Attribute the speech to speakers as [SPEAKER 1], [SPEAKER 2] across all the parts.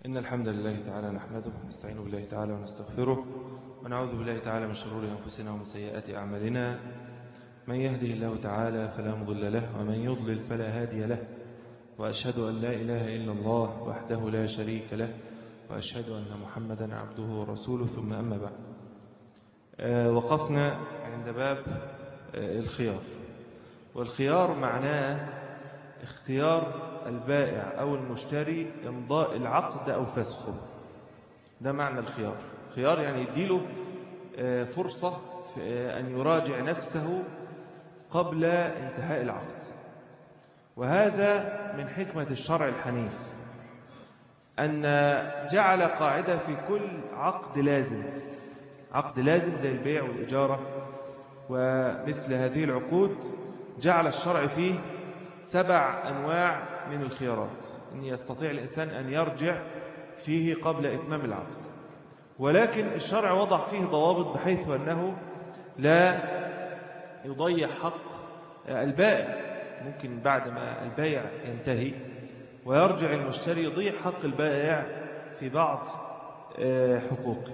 [SPEAKER 1] إن الحمد لله تعالى نحمده ونستعين بالله تعالى ونستغفره ونعوذ بالله تعالى من شرور أنفسنا ومن سيئات أعمالنا من يهده الله تعالى فلا مضل له ومن يضلل فلا هادي له وأشهد أن لا إله إلا الله وحده لا شريك له وأشهد أن محمدا عبده ورسوله ثم أما بعد آه وقفنا عند باب آه الخيار والخيار معناه اختيار البائع أو المشتري إمضاء العقد أو فسخه ده معنى الخيار خيار يعني يديله آه فرصة أن يراجع نفسه قبل انتهاء العقد وهذا من حكمة الشرع الحنيف أن جعل قاعدة في كل عقد لازم عقد لازم زي البيع والإجارة ومثل هذه العقود جعل الشرع فيه سبع أنواع من الخيارات أن يستطيع الإنسان أن يرجع فيه قبل إتمام العقد ولكن الشرع وضع فيه ضوابط بحيث أنه لا يضيع حق البائع ممكن بعد ما البيع ينتهي ويرجع المشتري يضيع حق البائع في بعض حقوقه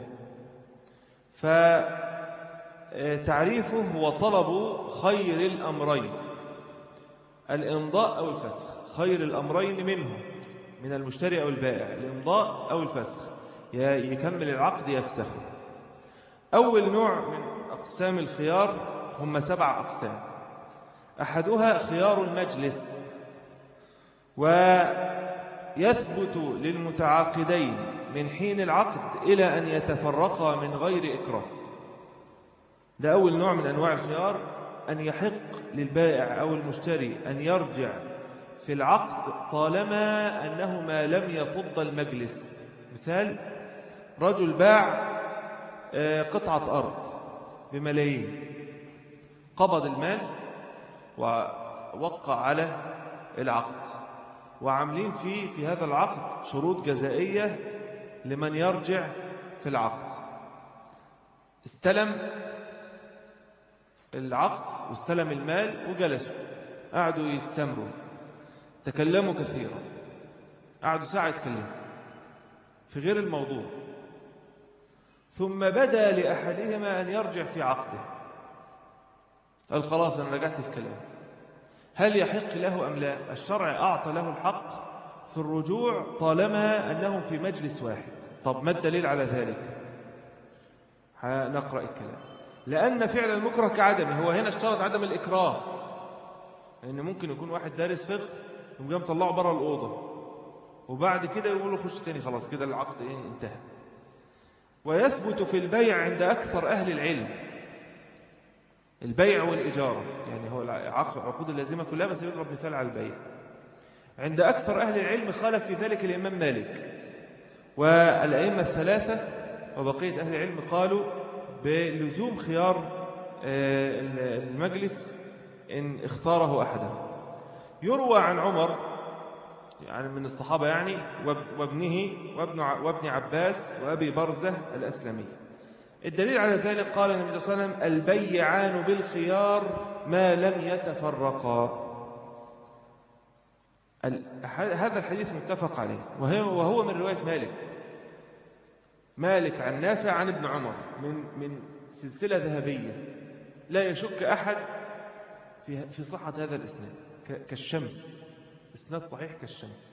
[SPEAKER 1] فتعريفه هو طلب خير الأمرين الإمضاء أو الفسخ خير الأمرين منه من المشتري أو البائع الإمضاء أو الفسخ يكمل العقد يفسخه أول نوع من أقسام الخيار هم سبع أقسام أحدها خيار المجلس ويثبت للمتعاقدين من حين العقد إلى أن يتفرقا من غير إكراه ده أول نوع من أنواع الخيار أن يحق للبائع أو المشتري أن يرجع في العقد طالما أنه ما لم يفض المجلس مثال رجل باع قطعة أرض بملايين قبض المال ووقع على العقد وعاملين فيه في هذا العقد شروط جزائية لمن يرجع في العقد استلم العقد واستلم المال وجلسوا قعدوا يتسمروا تكلموا كثيرا قعدوا ساعة يتكلموا في غير الموضوع ثم بدا لأحدهما أن يرجع في عقده قال خلاص أنا رجعت في كلامي هل يحق له أم لا الشرع أعطى له الحق في الرجوع طالما أنهم في مجلس واحد طب ما الدليل على ذلك نقرأ الكلام لأن فعل المكره كعدمه هو هنا اشترط عدم الإكراه لأن ممكن يكون واحد دارس فقه ومجي مطلعه بره الأوضة وبعد كده يقول له خش تاني خلاص كده العقد إيه انتهى ويثبت في البيع عند أكثر أهل العلم البيع والإجارة يعني هو العقود اللازمة كلها بس يضرب مثال على البيع عند أكثر أهل العلم خالف في ذلك الإمام مالك والأئمة الثلاثة وبقية أهل العلم قالوا بلزوم خيار المجلس إن اختاره أحدا يروى عن عمر يعني من الصحابة يعني وابنه وابن, وابن عباس وأبي برزة الأسلمي الدليل على ذلك قال النبي صلى الله عليه وسلم البيعان بالخيار ما لم يتفرقا هذا الحديث متفق عليه وهو من رواية مالك مالك عن نافع عن ابن عمر من من سلسلة ذهبية لا يشك أحد في في صحة هذا الإسناد كالشمس إسناد صحيح كالشمس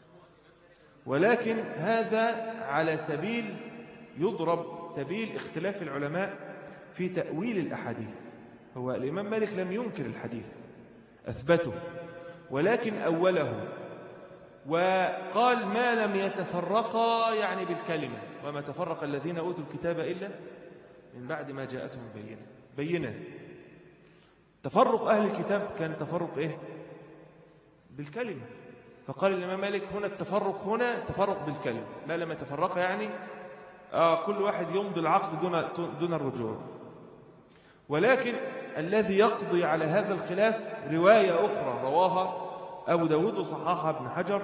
[SPEAKER 1] ولكن هذا على سبيل يضرب سبيل اختلاف العلماء في تأويل الأحاديث هو الإمام مالك لم ينكر الحديث أثبته ولكن أوله وقال ما لم يتفرقا يعني بالكلمة وما تفرق الذين أوتوا الكتاب إلا من بعد ما جاءتهم بينة بينة تفرق أهل الكتاب كان تفرق إيه بالكلمة فقال الإمام مالك هنا التفرق هنا تفرق بالكلمة ما لم يتفرق يعني آه كل واحد يمضي العقد دون, دون الرجوع ولكن الذي يقضي على هذا الخلاف رواية أخرى رواها أبو داود وصححها ابن حجر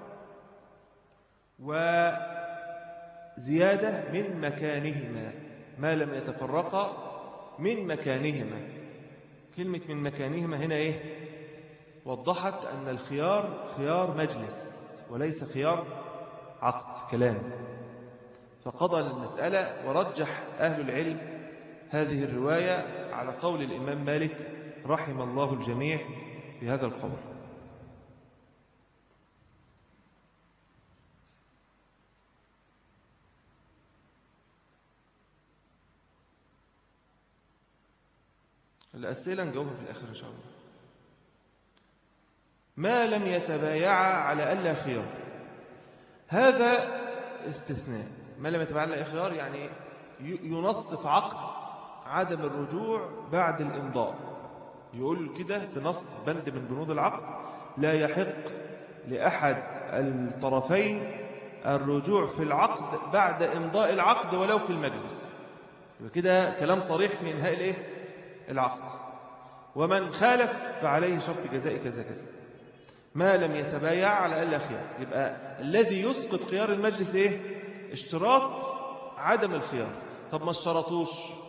[SPEAKER 1] وزيادة من مكانهما ما لم يتفرقا من مكانهما كلمة من مكانهما هنا إيه وضحت أن الخيار خيار مجلس وليس خيار عقد كلام فقضى المسألة ورجح أهل العلم هذه الرواية على قول الإمام مالك رحم الله الجميع في هذا القول الأسئلة نجاوبها في الآخر إن شاء الله ما لم يتبايعا على ألا خيار هذا استثناء ما لم يتبايعا على خيار يعني ينص في عقد عدم الرجوع بعد الإمضاء يقول كده في نص بند من بنود العقد لا يحق لأحد الطرفين الرجوع في العقد بعد إمضاء العقد ولو في المجلس كده كلام صريح في إنهاء الإيه؟ العقد ومن خالف فعليه شرط جزاء كذا كذا ما لم يتبايع على ألا خيار يبقى الذي يسقط خيار المجلس إيه؟ اشتراط عدم الخيار طب ما اشترطوش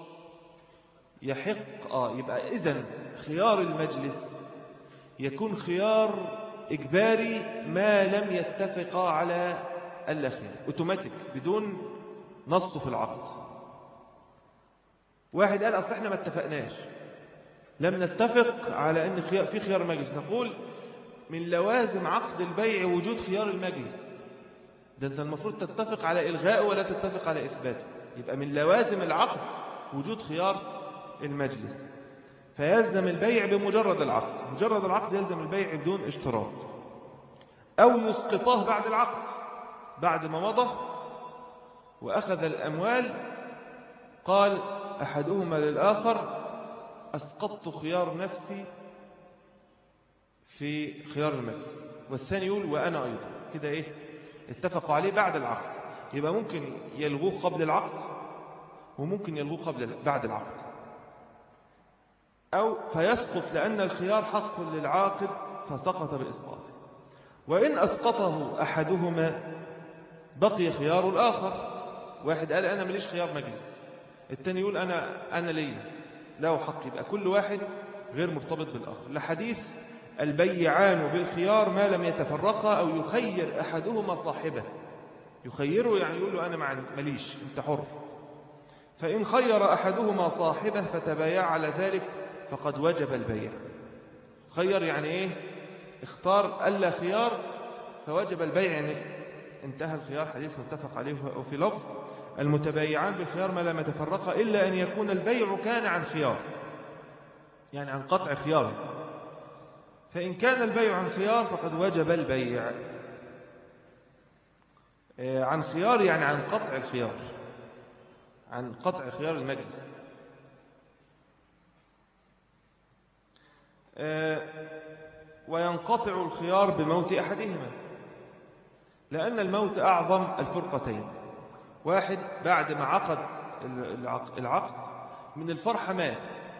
[SPEAKER 1] يحق آه يبقى إذن خيار المجلس يكون خيار إجباري ما لم يتفقا على ألا خيار أوتوماتيك بدون نص في العقد واحد قال أصل احنا ما اتفقناش لم نتفق على أن في خيار المجلس نقول من لوازم عقد البيع وجود خيار المجلس ده أنت المفروض تتفق على إلغاء ولا تتفق على إثباته يبقى من لوازم العقد وجود خيار المجلس فيلزم البيع بمجرد العقد مجرد العقد يلزم البيع بدون اشتراط أو يسقطاه بعد العقد بعد ما مضى وأخذ الأموال قال أحدهما للآخر أسقطت خيار نفسي في خيار المجلس والثاني يقول وأنا أيضا كده إيه اتفقوا عليه بعد العقد يبقى ممكن يلغوه قبل العقد وممكن يلغوه قبل بعد العقد أو فيسقط لأن الخيار حق للعاقد فسقط بإسقاطه وإن أسقطه أحدهما بقي خيار الآخر واحد قال أنا مليش خيار مجلس التاني يقول أنا, أنا لي له حق يبقى كل واحد غير مرتبط بالآخر لحديث البيعان بالخيار ما لم يتفرقا أو يخير أحدهما صاحبه يخيره يعني يقول له أنا ماليش أنت حر فإن خير أحدهما صاحبه فتبايع على ذلك فقد وجب البيع خير يعني إيه اختار ألا خيار فوجب البيع يعني انتهى الخيار حديث متفق عليه وفي لفظ المتبايعان بالخيار ما لم يتفرقا إلا أن يكون البيع كان عن خيار يعني عن قطع خيار فإن كان البيع عن خيار فقد وجب البيع عن خيار يعني عن قطع الخيار عن قطع خيار المجلس وينقطع الخيار بموت أحدهما لأن الموت أعظم الفرقتين واحد بعد ما عقد العقد من الفرحة مات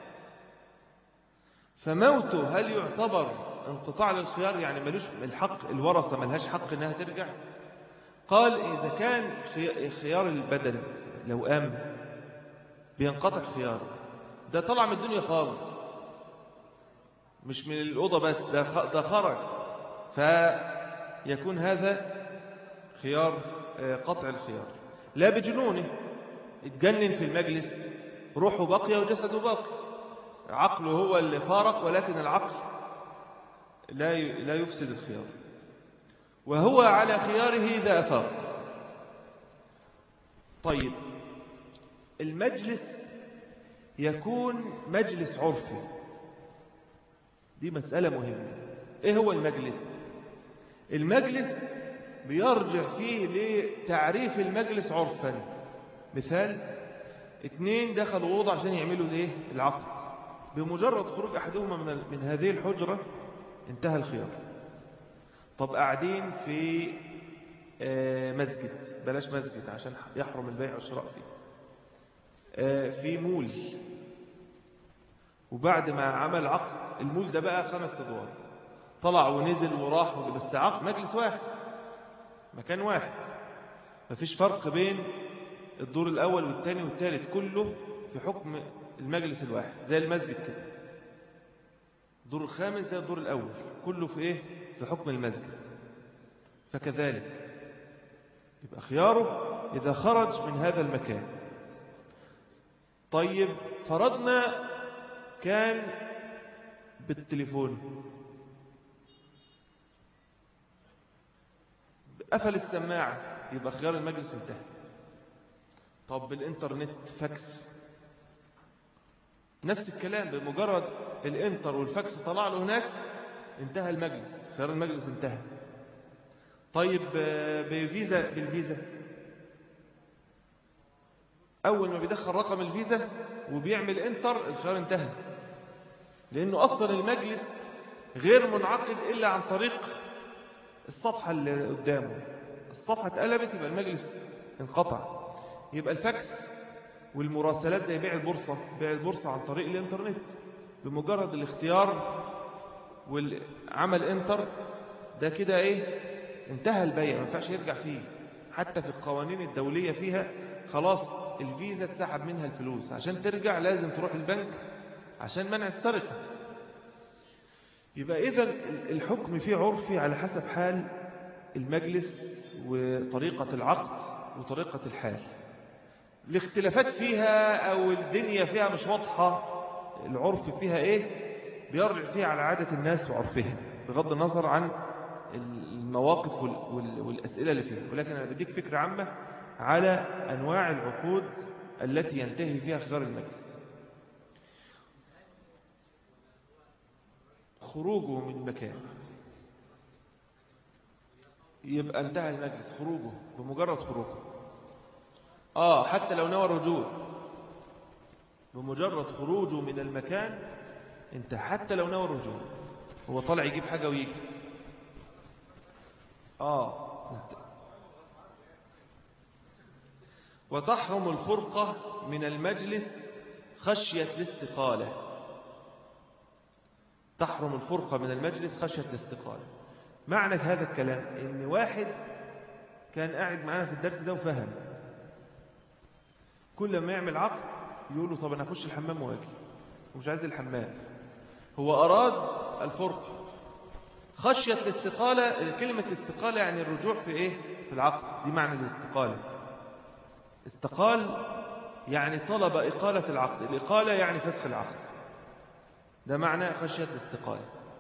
[SPEAKER 1] فموته هل يعتبر انقطاع للخيار يعني ملوش الحق الورثة ملهاش حق انها ترجع قال إذا كان خيار البدن لو قام بينقطع خياره ده طلع من الدنيا خالص مش من الأوضة بس ده ده خرج فيكون هذا خيار قطع الخيار لا بجنونه اتجنن في المجلس روحه باقية وجسده باقي عقله هو اللي فارق ولكن العقل لا لا يفسد الخيار وهو على خياره إذا أفاق طيب المجلس يكون مجلس عرفي دي مسألة مهمة إيه هو المجلس المجلس بيرجع فيه لتعريف المجلس عرفا مثال اتنين دخلوا أوضة عشان يعملوا الايه العقد بمجرد خروج أحدهما من, من هذه الحجرة انتهى الخيار طب قاعدين في مسجد بلاش مسجد عشان يحرم البيع والشراء فيه في مول وبعد ما عمل عقد المول ده بقى خمس ادوار طلع ونزل وراح بس عقد مجلس واحد مكان واحد مفيش فرق بين الدور الأول والثاني والثالث كله في حكم المجلس الواحد زي المسجد كده الدور الخامس زي الدور الأول كله في إيه؟ في حكم المسجد فكذلك يبقى خياره إذا خرج من هذا المكان طيب فرضنا كان بالتليفون قفل السماعة يبقى خيار المجلس انتهى طب بالإنترنت فاكس نفس الكلام بمجرد الانتر والفاكس طلع له هناك انتهى المجلس خيار المجلس انتهى طيب بفيزا بالفيزا أول ما بيدخل رقم الفيزا وبيعمل انتر الخيار انتهى لأنه أصلا المجلس غير منعقد إلا عن طريق الصفحة اللي قدامه الصفحة اتقلبت يبقى المجلس انقطع يبقى الفاكس والمراسلات زي بيع البورصة بيع البورصة عن طريق الانترنت بمجرد الاختيار والعمل انتر ده كده ايه انتهى البيع ما ينفعش يرجع فيه حتى في القوانين الدولية فيها خلاص الفيزا اتسحب منها الفلوس عشان ترجع لازم تروح البنك عشان منع السرقة يبقى إذا الحكم فيه عرفي على حسب حال المجلس وطريقة العقد وطريقة الحال الاختلافات فيها أو الدنيا فيها مش واضحة العرف فيها إيه بيرجع فيها على عادة الناس وعرفها بغض النظر عن المواقف والأسئلة اللي فيها ولكن أنا بديك فكرة عامة على أنواع العقود التي ينتهي فيها خيار المجلس خروجه من مكان يبقى انتهى المجلس خروجه بمجرد خروجه آه حتى لو نوى الرجوع بمجرد خروجه من المكان انت حتى لو نوى الرجوع هو طالع يجيب حاجة ويجي آه انت وتحرم الفرقة من المجلس خشية الاستقالة تحرم الفرقة من المجلس خشية الاستقالة معنى هذا الكلام ان واحد كان قاعد معانا في الدرس ده وفهم كل ما يعمل عقد يقول له طب انا اخش الحمام واجي ومش عايز الحمام هو اراد الفرقة خشية الاستقالة كلمة استقالة يعني الرجوع في ايه في العقد دي معنى الاستقالة استقال يعني طلب إقالة العقد الإقالة يعني فسخ العقد ده معنى خشية الاستقالة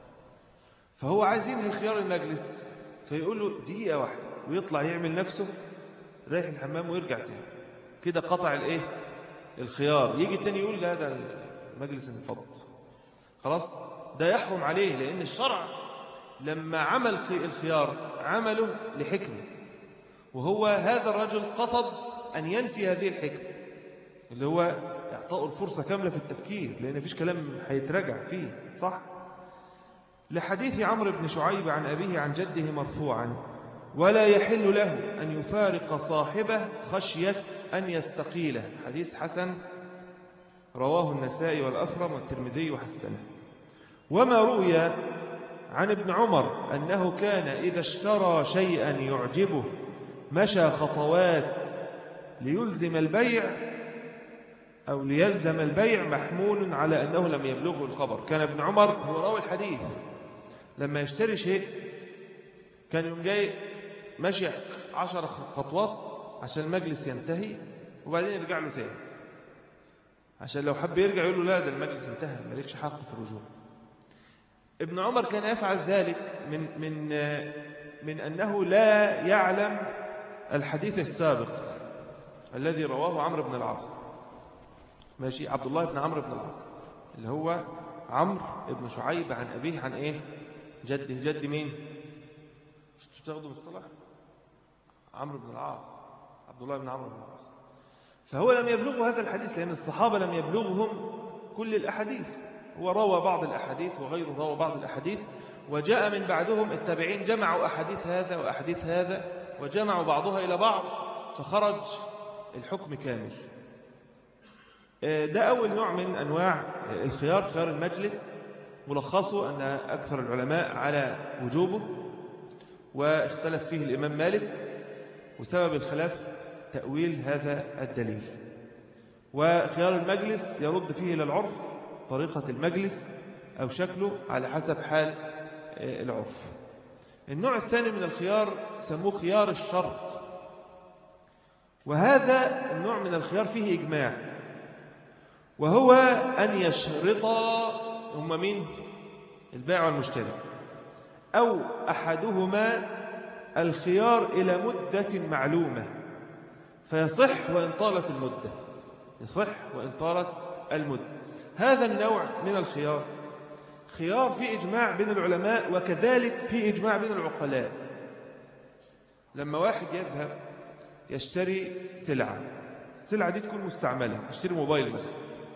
[SPEAKER 1] فهو عايز ينهي خيار المجلس فيقول له دقيقة واحدة ويطلع يعمل نفسه رايح الحمام ويرجع تاني كده قطع الايه الخيار يجي التاني يقول لا ده المجلس انفض خلاص ده يحرم عليه لأن الشرع لما عمل الخيار عمله لحكمة وهو هذا الرجل قصد أن ينفي هذه الحكمة اللي هو إعطاء الفرصة كاملة في التفكير لأن فيش كلام هيتراجع فيه صح؟ لحديث عمرو بن شعيب عن أبيه عن جده مرفوعا ولا يحل له أن يفارق صاحبه خشية أن يستقيله حديث حسن رواه النسائي والأثرم والترمذي وحسنه وما روي عن ابن عمر أنه كان إذا اشترى شيئا يعجبه مشى خطوات ليلزم البيع أو ليلزم البيع محمول على أنه لم يبلغه الخبر كان ابن عمر هو راوي الحديث لما يشتري شيء كان يوم جاي ماشي عشر خطوات عشان المجلس ينتهي وبعدين يرجع له تاني عشان لو حب يرجع يقول له لا ده المجلس انتهى مالكش حق في الرجوع ابن عمر كان يفعل ذلك من من من أنه لا يعلم الحديث السابق الذي رواه عمرو بن العاص ماشي عبد الله بن عمرو بن العاص اللي هو عمرو بن شعيب عن أبيه عن إيه جد جد مين مش بتاخدوا مصطلح عمرو بن العاص عبد الله بن عمرو بن العاص فهو لم يبلغه هذا الحديث لأن الصحابة لم يبلغهم كل الأحاديث هو روى بعض الأحاديث وغيره روى بعض الأحاديث وجاء من بعدهم التابعين جمعوا أحاديث هذا وأحاديث هذا وجمعوا بعضها إلى بعض فخرج الحكم كامل ده أول نوع من أنواع الخيار خيار المجلس ملخصه أن أكثر العلماء على وجوبه واختلف فيه الإمام مالك وسبب الخلاف تأويل هذا الدليل وخيار المجلس يرد فيه إلى العرف طريقة المجلس أو شكله على حسب حال العرف النوع الثاني من الخيار سموه خيار الشرط وهذا النوع من الخيار فيه إجماع وهو أن يشرط هم مين البائع والمشتري أو أحدهما الخيار إلى مدة معلومة فيصح وإن طالت المدة يصح وإن طالت المدة هذا النوع من الخيار خيار في إجماع بين العلماء وكذلك في إجماع بين العقلاء لما واحد يذهب يشتري سلعة السلعة دي تكون مستعملة يشتري موبايل مثلا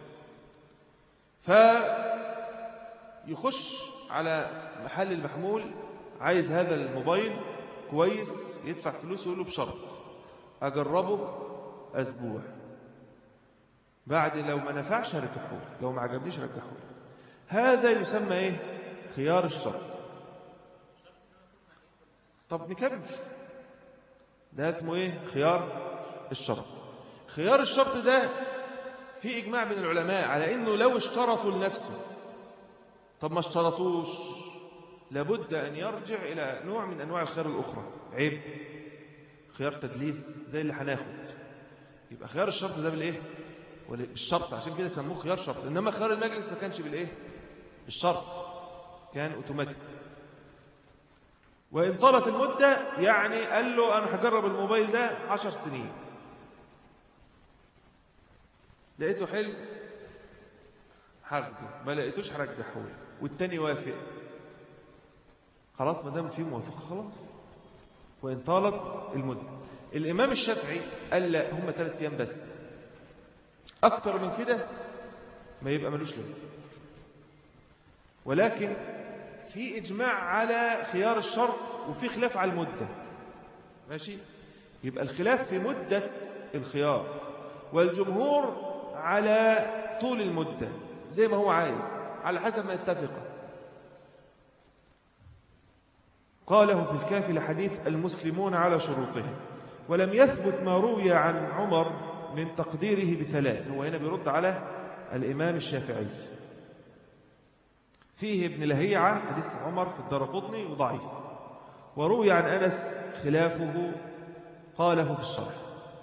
[SPEAKER 1] فيخش على محل المحمول عايز هذا الموبايل كويس يدفع فلوس يقول له بشرط أجربه أسبوع بعد لو ما نفعش هرجحه لو ما عجبنيش رجحه هذا يسمى ايه خيار الشرط طب نكمل ده اسمه ايه خيار الشرط خيار الشرط ده في اجماع بين العلماء على انه لو اشترطوا لنفسه طب ما اشترطوش لابد ان يرجع الى نوع من انواع الخيار الاخرى عيب خيار تدليس زي اللي هناخد يبقى خيار الشرط ده بالايه بالشرط عشان كده سموه خيار شرط انما خيار المجلس ما كانش بالايه بالشرط كان اوتوماتيك وان طالت المده يعني قال له انا هجرب الموبايل ده عشر سنين لقيته حلو هاخده ما لقيتوش هرجحه له والتاني وافق خلاص ما دام في موافقه خلاص وان طالت المده الامام الشافعي قال لا هم ثلاث ايام بس أكتر من كده ما يبقى ملوش لازمة ولكن في إجماع على خيار الشرط وفي خلاف على المدة ماشي يبقى الخلاف في مدة الخيار والجمهور على طول المدة زي ما هو عايز على حسب ما اتفق قاله في الكافي لحديث المسلمون على شروطهم ولم يثبت ما روي عن عمر من تقديره بثلاث هو هنا بيرد على الإمام الشافعي فيه ابن لهيعة حديث عمر في الدرقطني وضعيف وروي عن أنس خلافه قاله في الشرح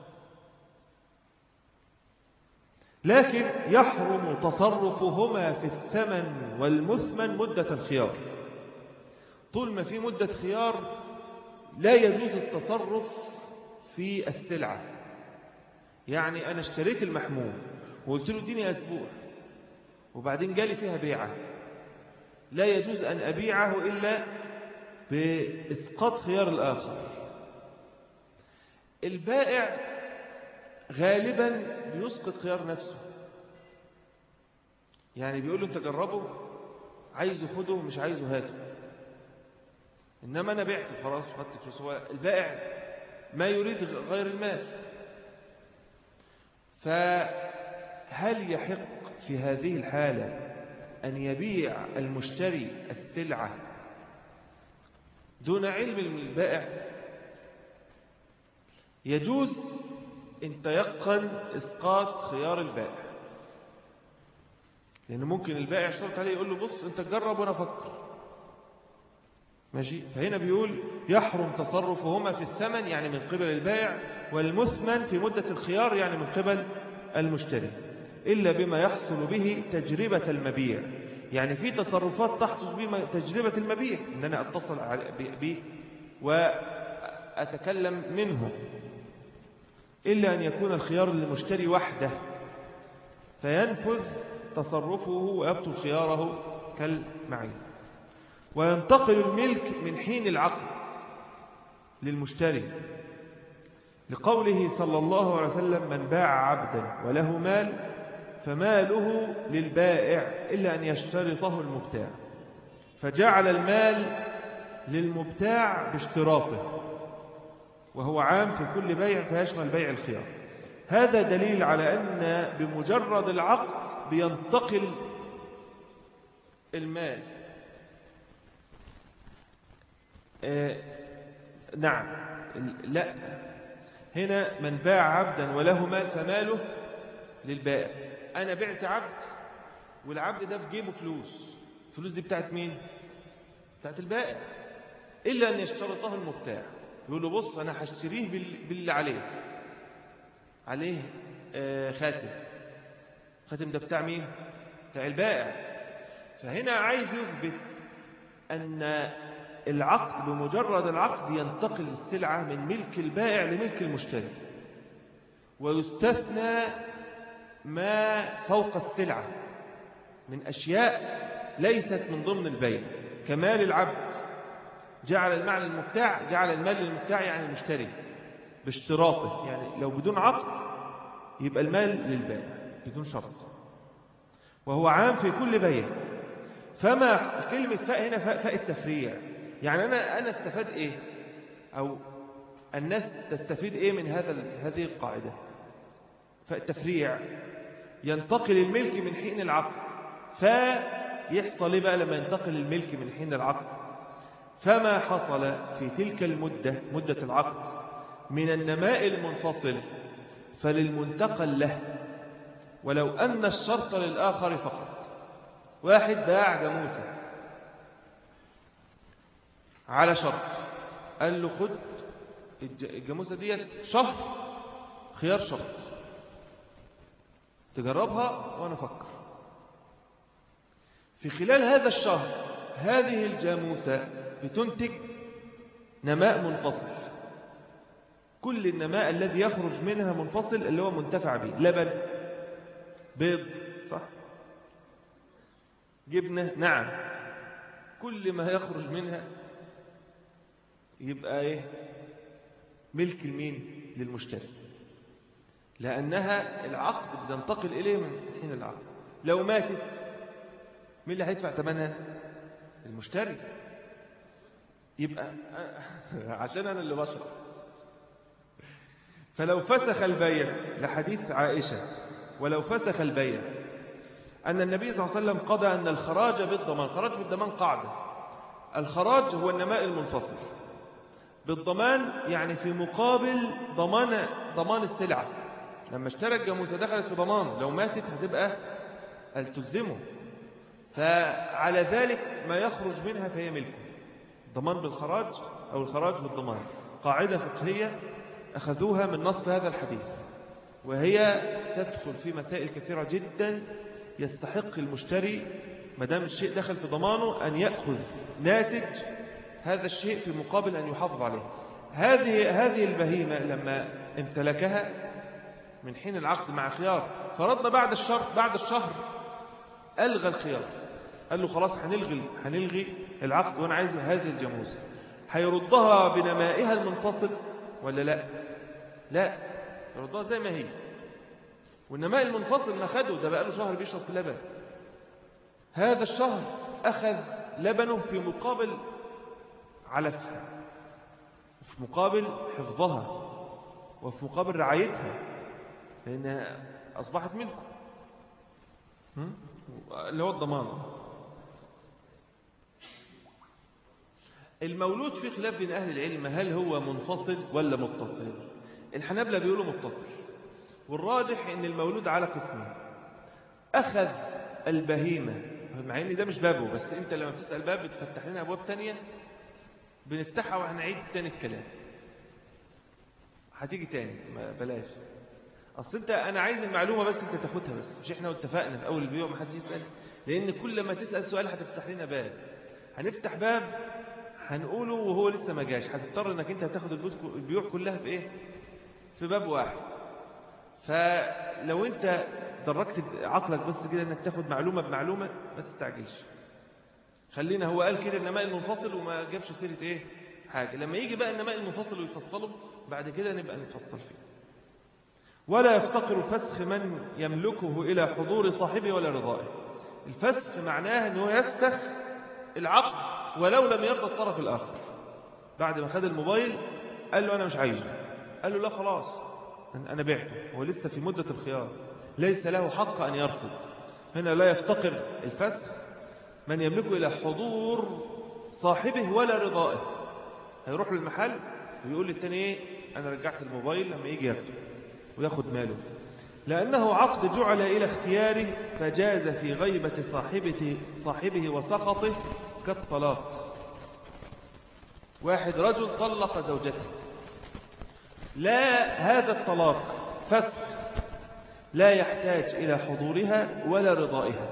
[SPEAKER 1] لكن يحرم تصرفهما في الثمن والمثمن مدة الخيار طول ما في مدة خيار لا يجوز التصرف في السلعة يعني أنا اشتريت المحمول وقلت له اديني أسبوع وبعدين جالي فيها بيعة لا يجوز أن أبيعه إلا بإسقاط خيار الآخر البائع غالبا بيسقط خيار نفسه يعني بيقول له انت جربه عايزه خده مش عايزه هاته انما انا بعته خلاص وخدت فلوس هو البائع ما يريد غير المال فهل يحق في هذه الحالة أن يبيع المشتري السلعة دون علم البائع يجوز ان تيقن اسقاط خيار البائع لان ممكن البائع يشترط عليه يقول له بص انت تجرب وانا افكر ماشي فهنا بيقول يحرم تصرفهما في الثمن يعني من قبل البائع والمثمن في مدة الخيار يعني من قبل المشتري إلا بما يحصل به تجربة المبيع يعني في تصرفات تحدث به تجربة المبيع ان انا اتصل به واتكلم منه إلا أن يكون الخيار للمشتري وحده فينفذ تصرفه ويبطل خياره كالمعين وينتقل الملك من حين العقد للمشتري لقوله صلى الله عليه وسلم من باع عبدا وله مال فماله للبائع إلا أن يشترطه المبتاع فجعل المال للمبتاع باشتراطه وهو عام في كل بيع فيشمل بيع الخيار هذا دليل على أن بمجرد العقد بينتقل المال آه نعم لا هنا من باع عبدا وله مال فماله للبائع أنا بعت عبد والعبد ده في جيبه فلوس الفلوس دي بتاعت مين بتاعت البائع إلا أن يشترطه المبتاع يقول له بص أنا هشتريه باللي عليه عليه آه، خاتم خاتم ده بتاع مين بتاع البائع فهنا عايز يثبت أن العقد بمجرد العقد ينتقل السلعة من ملك البائع لملك المشتري ويستثنى ما فوق السلعة من أشياء ليست من ضمن البيع كمال العبد جعل المال للمبتاع جعل المال للمبتاع يعني المشتري باشتراطه يعني لو بدون عقد يبقى المال للبائع بدون شرط وهو عام في كل بيع فما كلمة فاء هنا فاء, فاء التفريع يعني أنا أنا استفاد إيه أو الناس تستفيد إيه من هذا هذه القاعدة فاء التفريع ينتقل الملك من حين العقد فيحصل إيه بقى لما ينتقل الملك من حين العقد فما حصل في تلك المدة مدة العقد من النماء المنفصل فللمنتقل له ولو أن الشرط للآخر فقط واحد باع جاموسة على شرط قال له خد الجاموسة ديت شهر خيار شرط تجربها وأنا أفكر في خلال هذا الشهر هذه الجاموسة بتنتج نماء منفصل كل النماء الذي يخرج منها منفصل اللي هو منتفع به لبن بيض صح جبنة نعم كل ما يخرج منها يبقى ايه ملك المين للمشتري لأنها العقد بتنتقل إليه من حين العقد لو ماتت مين اللي هيدفع ثمنها المشتري يبقى عشان أنا اللي بشرب فلو فسخ البيع لحديث عائشة ولو فسخ البيع أن النبي صلى الله عليه وسلم قضى أن الخراج بالضمان الخراج بالضمان قاعدة الخراج هو النماء المنفصل بالضمان يعني في مقابل ضمان ضمان السلعة لما اشترى الجاموسة دخلت في ضمان لو ماتت هتبقى تلزمه فعلى ذلك ما يخرج منها فهي ملكه ضمان بالخراج أو الخراج بالضمان قاعدة فقهية أخذوها من نص هذا الحديث وهي تدخل في مسائل كثيرة جدا يستحق المشتري ما دام الشيء دخل في ضمانه أن يأخذ ناتج هذا الشيء في مقابل أن يحافظ عليه هذه هذه البهيمة لما امتلكها من حين العقد مع خيار فرد بعد الشهر بعد الشهر ألغى الخيار قال له خلاص هنلغي هنلغي العقد وأنا عايز هذه الجاموسة هيردها بنمائها المنفصل ولا لا لا يردها زي ما هي والنماء المنفصل ما خده ده بقى له شهر بيشرب في لبن هذا الشهر أخذ لبنه في مقابل علفها وفي مقابل حفظها وفي مقابل رعايتها لأنها أصبحت ملكه اللي هو الضمان المولود في خلاف بين أهل العلم هل هو منفصل ولا متصل الحنابلة بيقولوا متصل والراجح ان المولود على قسمين أخذ البهيمة مع ان ده مش بابه بس انت لما بتسأل باب بتفتح لنا أبواب تانية بنفتحها وهنعيد تاني الكلام هتيجي تاني ما بلاش اصل انت انا عايز المعلومة بس انت تاخدها بس مش احنا اتفقنا في اول البيوع ما حدش يسأل لان كل ما تسأل سؤال هتفتح لنا باب هنفتح باب هنقوله وهو لسه ما جاش هتضطر انك انت هتاخد البيوع كلها في ايه في باب واحد فلو انت دركت عقلك بس كده انك تاخد معلومة بمعلومة ما تستعجلش خلينا هو قال كده النماء المنفصل وما جابش سيرة ايه حاجة لما يجي بقى النماء المنفصل ويفصله بعد كده نبقى نفصل فيه ولا يفتقر فسخ من يملكه إلى حضور صاحبه ولا رضائه الفسخ معناه أنه يفسخ العقد ولو لم يرضى الطرف الآخر بعد ما خد الموبايل قال له أنا مش عايزه قال له لا خلاص أنا بعته هو لسه في مدة الخيار ليس له حق أن يرفض هنا لا يفتقر الفسخ من يملكه إلى حضور صاحبه ولا رضائه هيروح للمحل ويقول للتاني ايه أنا رجعت الموبايل لما يجي ياخده وياخد ماله لأنه عقد جعل إلى اختياره فجاز في غيبة صاحبه, صاحبه وسخطه كالطلاق واحد رجل طلق زوجته لا هذا الطلاق فسخ لا يحتاج إلى حضورها ولا رضائها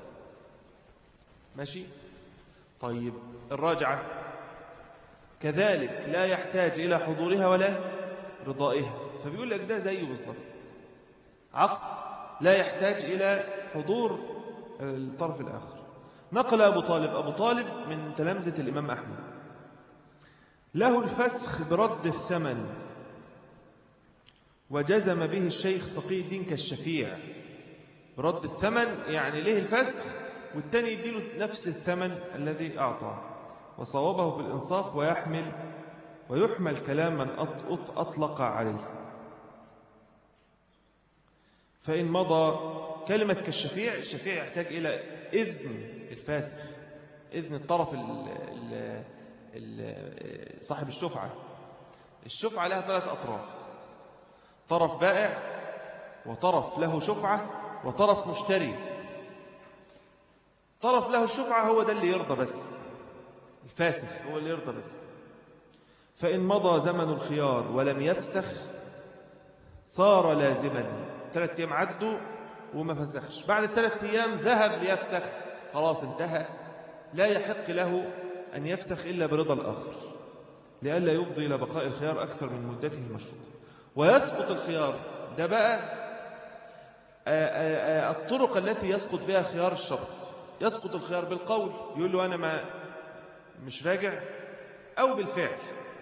[SPEAKER 1] ماشي طيب الراجعة كذلك لا يحتاج إلى حضورها ولا رضائها فبيقول لك ده زيه بالظبط عقد لا يحتاج إلى حضور الطرف الآخر نقل أبو طالب أبو طالب من تلامذة الإمام أحمد له الفسخ برد الثمن وجزم به الشيخ تقي الدين كالشفيع برد الثمن يعني ليه الفسخ والتاني يديله نفس الثمن الذي أعطاه وصوابه في الإنصاف ويحمل ويحمل كلام من أطلق عليه فإن مضى كلمة كالشفيع الشفيع يحتاج إلى إذن الفاسخ إذن الطرف ال ال ال صاحب الشفعة الشفعة لها ثلاث أطراف طرف بائع وطرف له شفعة وطرف مشتري طرف له الشفعة هو ده اللي يرضى بس الفاسخ هو اللي يرضى بس فإن مضى زمن الخيار ولم يفسخ صار لازما ثلاث أيام عدوا وما فسخش بعد الثلاث أيام ذهب ليفسخ خلاص انتهى لا يحق له أن يفسخ إلا برضا الآخر لئلا يفضي إلى بقاء الخيار أكثر من مدته المشروطة ويسقط الخيار ده بقى الطرق التي يسقط بها خيار الشرط يسقط الخيار بالقول يقول له أنا ما مش راجع أو بالفعل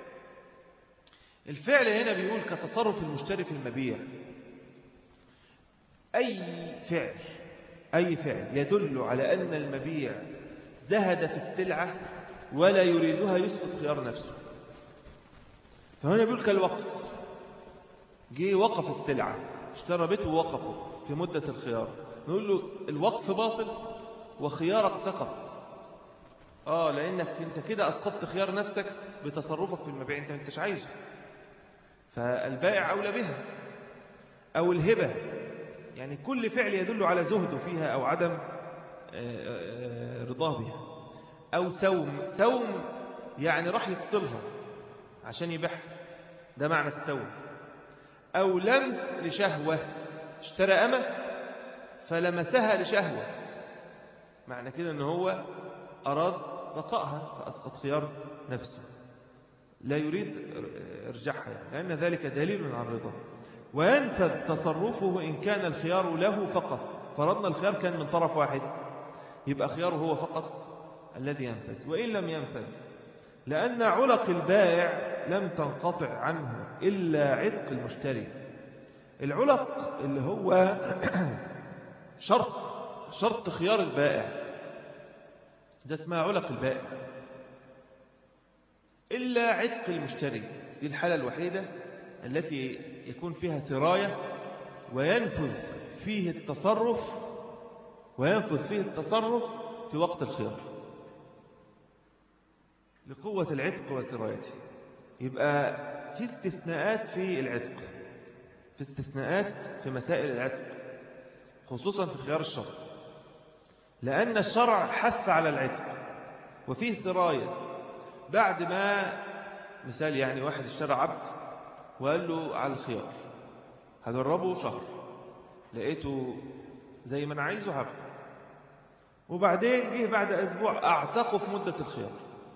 [SPEAKER 1] الفعل هنا بيقول كتصرف المشتري في المبيع أي فعل أي فعل يدل على أن المبيع زهد في السلعة ولا يريدها يسقط خيار نفسه فهنا بيقول كالوقف جه وقف السلعة اشترى بيته ووقفه في مدة الخيار نقول له الوقف باطل وخيارك سقط آه لأنك أنت كده أسقطت خيار نفسك بتصرفك في المبيع أنت مش عايزه فالبائع أولى بها أو الهبة يعني كل فعل يدل على زهده فيها أو عدم رضاه بها أو سوم سوم يعني راح يفصلها عشان يبيعها ده معنى السوم أو لمس لشهوة اشترى أمة فلمسها لشهوة معنى كده أنه هو أراد بقائها فأسقط خيار نفسه لا يريد ارجعها يعني لأن ذلك دليل عن رضا وينفذ تصرفه إن كان الخيار له فقط فرضنا الخيار كان من طرف واحد يبقى خياره هو فقط الذي ينفذ وإن لم ينفذ لأن علق البائع لم تنقطع عنه إلا عتق المشتري العلق اللي هو شرط شرط خيار البائع ده اسمها علق البائع إلا عتق المشتري دي الحالة الوحيدة التي يكون فيها سراية وينفذ فيه التصرف وينفذ فيه التصرف في وقت الخيار لقوة العتق وسرايته يبقى في استثناءات في العتق في استثناءات في مسائل العتق خصوصا في خيار الشرط لأن الشرع حث على العتق وفيه سراية بعد ما مثال يعني واحد اشترى عبد وقال له على الخيار هجربه شهر لقيته زي ما انا عايزه هبقى وبعدين جه بعد اسبوع اعتقه في مدة الخيار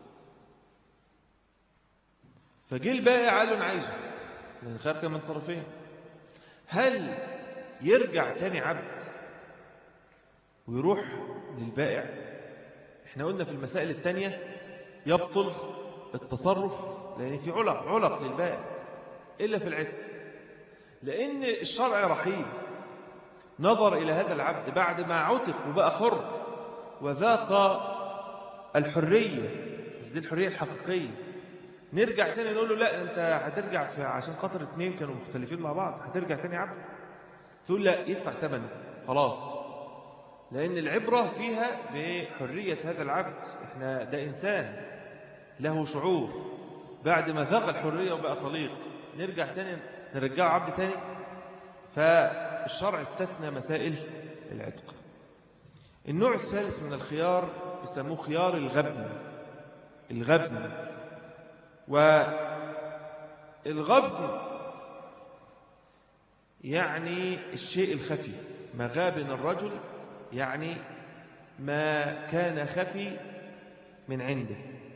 [SPEAKER 1] فجه البائع قال له انا عايزه لان الخيار كان من طرفين هل يرجع تاني عبد ويروح للبائع احنا قلنا في المسائل التانية يبطل التصرف لأن في علق علق للبائع إلا في العتق لأن الشرع رحيم نظر إلى هذا العبد بعد ما عتق وبقى حر وذاق الحرية دي الحرية الحقيقية نرجع تاني نقول له لا أنت هترجع في عشان خاطر اتنين كانوا مختلفين مع بعض هترجع تاني عبد تقول لا يدفع ثمنه خلاص لأن العبرة فيها بحرية هذا العبد احنا ده إنسان له شعور بعد ما ذاق الحرية وبقى طليق نرجع تاني نرجعه عبد تاني فالشرع استثنى مسائل العتق النوع الثالث من الخيار يسموه خيار الغبن الغبن والغبن يعني الشيء الخفي ما غاب من الرجل يعني ما كان خفي من عنده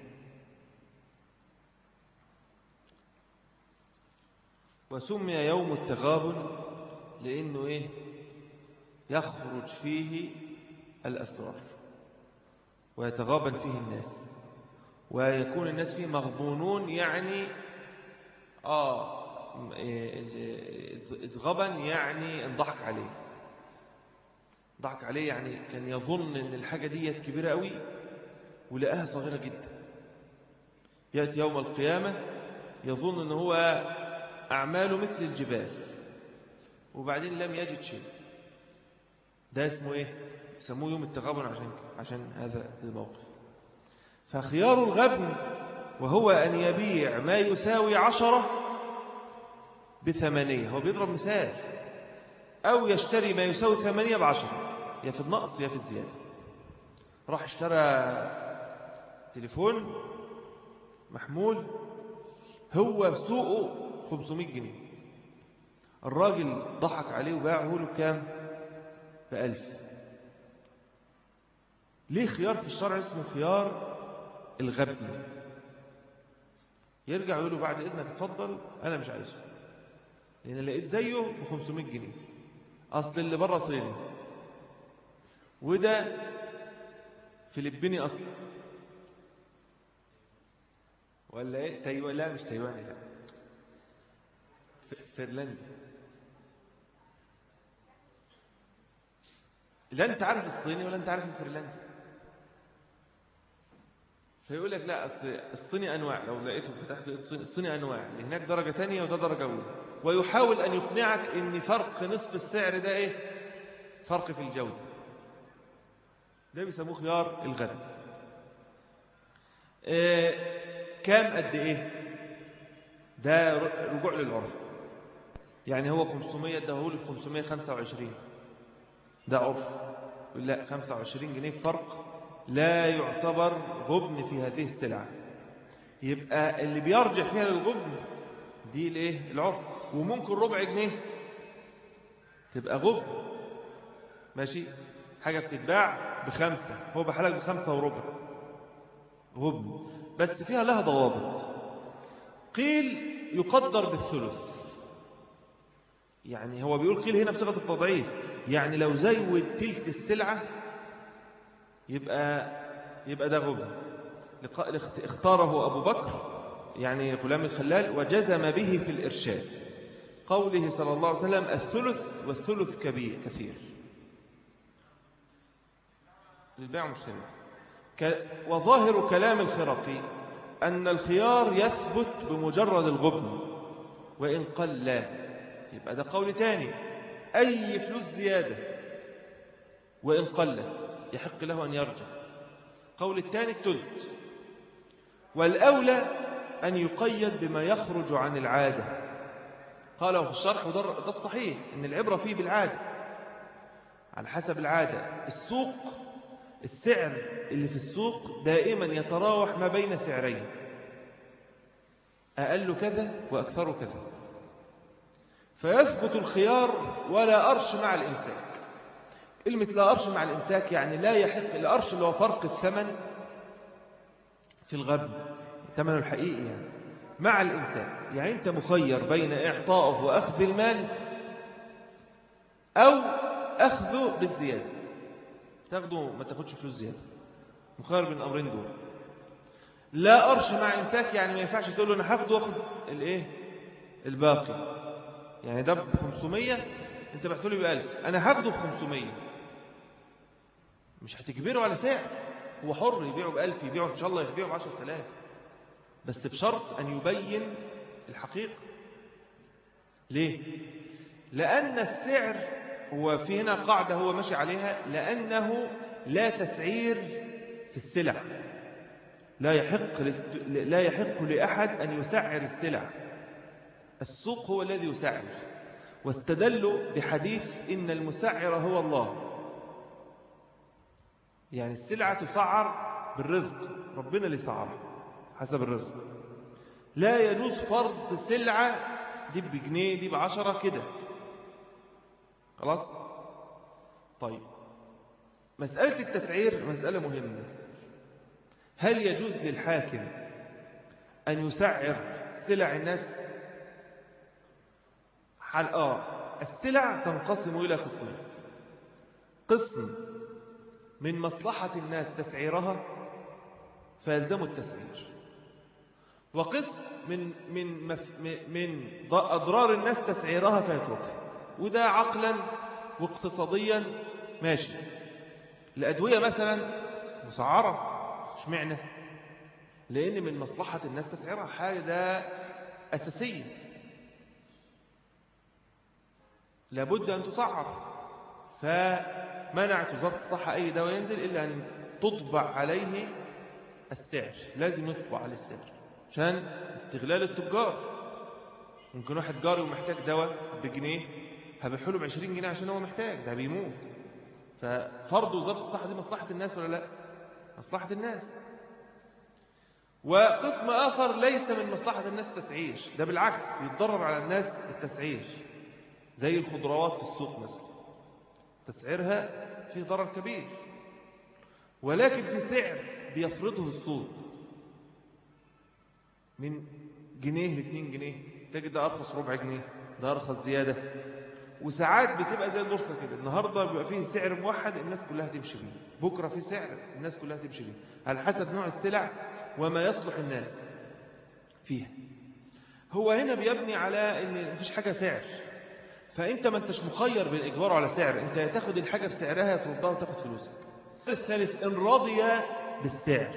[SPEAKER 1] وسمي يوم التغابن لأنه إيه يخرج فيه الأسرار ويتغابن فيه الناس ويكون الناس فيه مغبونون يعني آه اتغبن يعني انضحك عليه ضحك عليه يعني كان يظن ان الحاجة دي كبيرة قوي ولقاها صغيرة جدا يأتي يوم القيامة يظن ان هو أعماله مثل الجبال وبعدين لم يجد شيء ده اسمه ايه يسموه يوم التغابن عشان عشان هذا الموقف فخيار الغبن وهو أن يبيع ما يساوي عشرة بثمانية هو بيضرب مثال أو يشتري ما يساوي ثمانية بعشرة يا في النقص يا في الزيادة راح اشترى تليفون محمول هو سوقه 500 جنيه الراجل ضحك عليه وباعه له بكام بألف ليه خيار في الشرع اسمه خيار الغبن يرجع يقول له بعد إذنك اتفضل أنا مش عايزه لأن لقيت زيه ب 500 جنيه أصل اللي بره صيني وده فلبيني أصلا ولا إيه تايوان لا مش تايواني لا فنلندي لا انت عارف الصيني ولا انت عارف الفنلندي فيقول لك لا أصل الصيني أنواع لو لقيته فتحت الصيني, الصيني أنواع اللي هناك درجة تانية وده درجة أولى ويحاول أن يقنعك أن فرق نصف السعر ده إيه فرق في الجودة ده بيسموه خيار الغد إيه كام قد إيه ده رجوع للعرف يعني هو 500 ده هو 525 ده عرف لا 25 جنيه فرق لا يعتبر غبن في هذه السلعة يبقى اللي بيرجع فيها للغبن دي الايه العرف وممكن ربع جنيه تبقى غبن ماشي حاجة بتتباع بخمسة هو بحالك بخمسة وربع غبن بس فيها لها ضوابط قيل يقدر بالثلث يعني هو بيقول قيل هنا بصيغة التضعيف يعني لو زود تلك السلعة يبقى يبقى ده غبن اختاره أبو بكر يعني غلام الخلال وجزم به في الإرشاد قوله صلى الله عليه وسلم الثلث والثلث كبير كثير للبيع مشتري وظاهر كلام الخرقي أن الخيار يثبت بمجرد الغبن وإن قل لا يبقى ده قول تاني أي فلوس زيادة وإن قل يحق له أن يرجع قول الثاني التلت والأولى أن يقيد بما يخرج عن العادة قاله في الشرح وده الصحيح أن العبرة فيه بالعادة على حسب العادة السوق السعر اللي في السوق دائما يتراوح ما بين سعرين أقل كذا وأكثر كذا فيثبت الخيار ولا أرش مع الإمساك كلمة لا أرش مع الإمساك يعني لا يحق الأرش اللي هو فرق الثمن في الغبن ثمنه الحقيقي يعني مع الإمساك يعني أنت مخير بين إعطائه وأخذ المال أو أخذه بالزيادة تاخده ما تاخدش فلوس زيادة مخير بين الأمرين دول لا أرش مع إمساك يعني ما ينفعش تقول له أنا هاخده وأخذ الإيه الباقي يعني ده ب 500 أنت بعته لي ب 1000 أنا هاخده ب 500 مش هتجبره على سعر هو حر يبيعه بألف يبيعه إن شاء الله يبيعه بعشر تلاف بس بشرط أن يبين الحقيقة ليه؟ لأن السعر هو في هنا قاعدة هو ماشي عليها لأنه لا تسعير في السلع لا يحق لا يحق لأحد أن يسعر السلع السوق هو الذي يسعر واستدلوا بحديث إن المسعر هو الله يعني السلعة تسعر بالرزق ربنا اللي سعرها حسب الرزق لا يجوز فرض سلعة دي بجنيه دي بعشرة كده خلاص طيب مسألة التسعير مسألة مهمة هل يجوز للحاكم أن يسعر سلع الناس حال آه السلع تنقسم إلى قسمين قسم من مصلحة الناس تسعيرها فيلزم التسعير وقسم من من من أضرار الناس تسعيرها فيتركها وده عقلا واقتصاديا ماشي الأدوية مثلا مسعرة مش معنى لأن من مصلحة الناس تسعيرها حاجة ده أساسية لابد أن تسعر فمنعت وزارة الصحة أي دواء ينزل إلا أن تطبع عليه السعر لازم يطبع عليه السعر عشان استغلال التجار ممكن واحد جاري ومحتاج دواء بجنيه هبيحوله ب 20 جنيه عشان هو محتاج ده بيموت ففرض وزارة الصحة دي مصلحة الناس ولا لا مصلحة الناس وقسم آخر ليس من مصلحة الناس تسعير ده بالعكس يتضرر على الناس التسعير زي الخضروات في السوق مثلا تسعيرها فيه ضرر كبير ولكن في سعر بيفرضه السوق من جنيه لاثنين جنيه تجد ده أرخص ربع جنيه ده أرخص زيادة وساعات بتبقى زي البورصة كده النهاردة بيبقى فيه سعر موحد الناس كلها تمشي بيه بكرة في سعر الناس كلها تمشي بيه على حسب نوع السلع وما يصلح الناس فيها هو هنا بيبني على ان مفيش حاجة سعر فانت ما انتش مخير بالاجبار على سعر انت تاخد الحاجة بسعرها تردها وتاخد فلوسك الثالث ان رضي بالسعر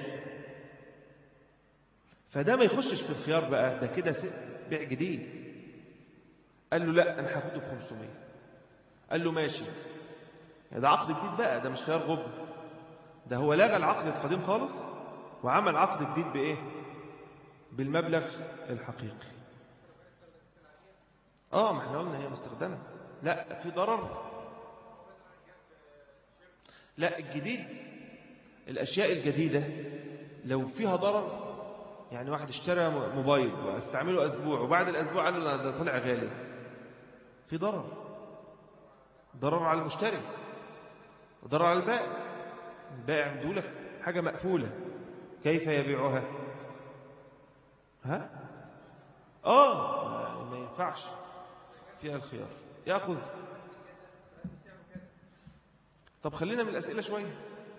[SPEAKER 1] فده ما يخشش في الخيار بقى ده كده بيع جديد قال له لا انا هاخده ب 500 قال له ماشي ده عقد جديد بقى ده مش خيار غب ده هو لغى العقد القديم خالص وعمل عقد جديد بايه بالمبلغ الحقيقي اه ما احنا قلنا هي مستخدمه لا في ضرر لا الجديد الاشياء الجديده لو فيها ضرر يعني واحد اشترى موبايل واستعمله اسبوع وبعد الاسبوع قال له ده طلع غالي في ضرر ضرر على المشتري وضرر على البائع البائع مدولك حاجة مقفولة كيف يبيعها ها آه ما ينفعش فيها الخيار يأخذ طب خلينا من الأسئلة شوية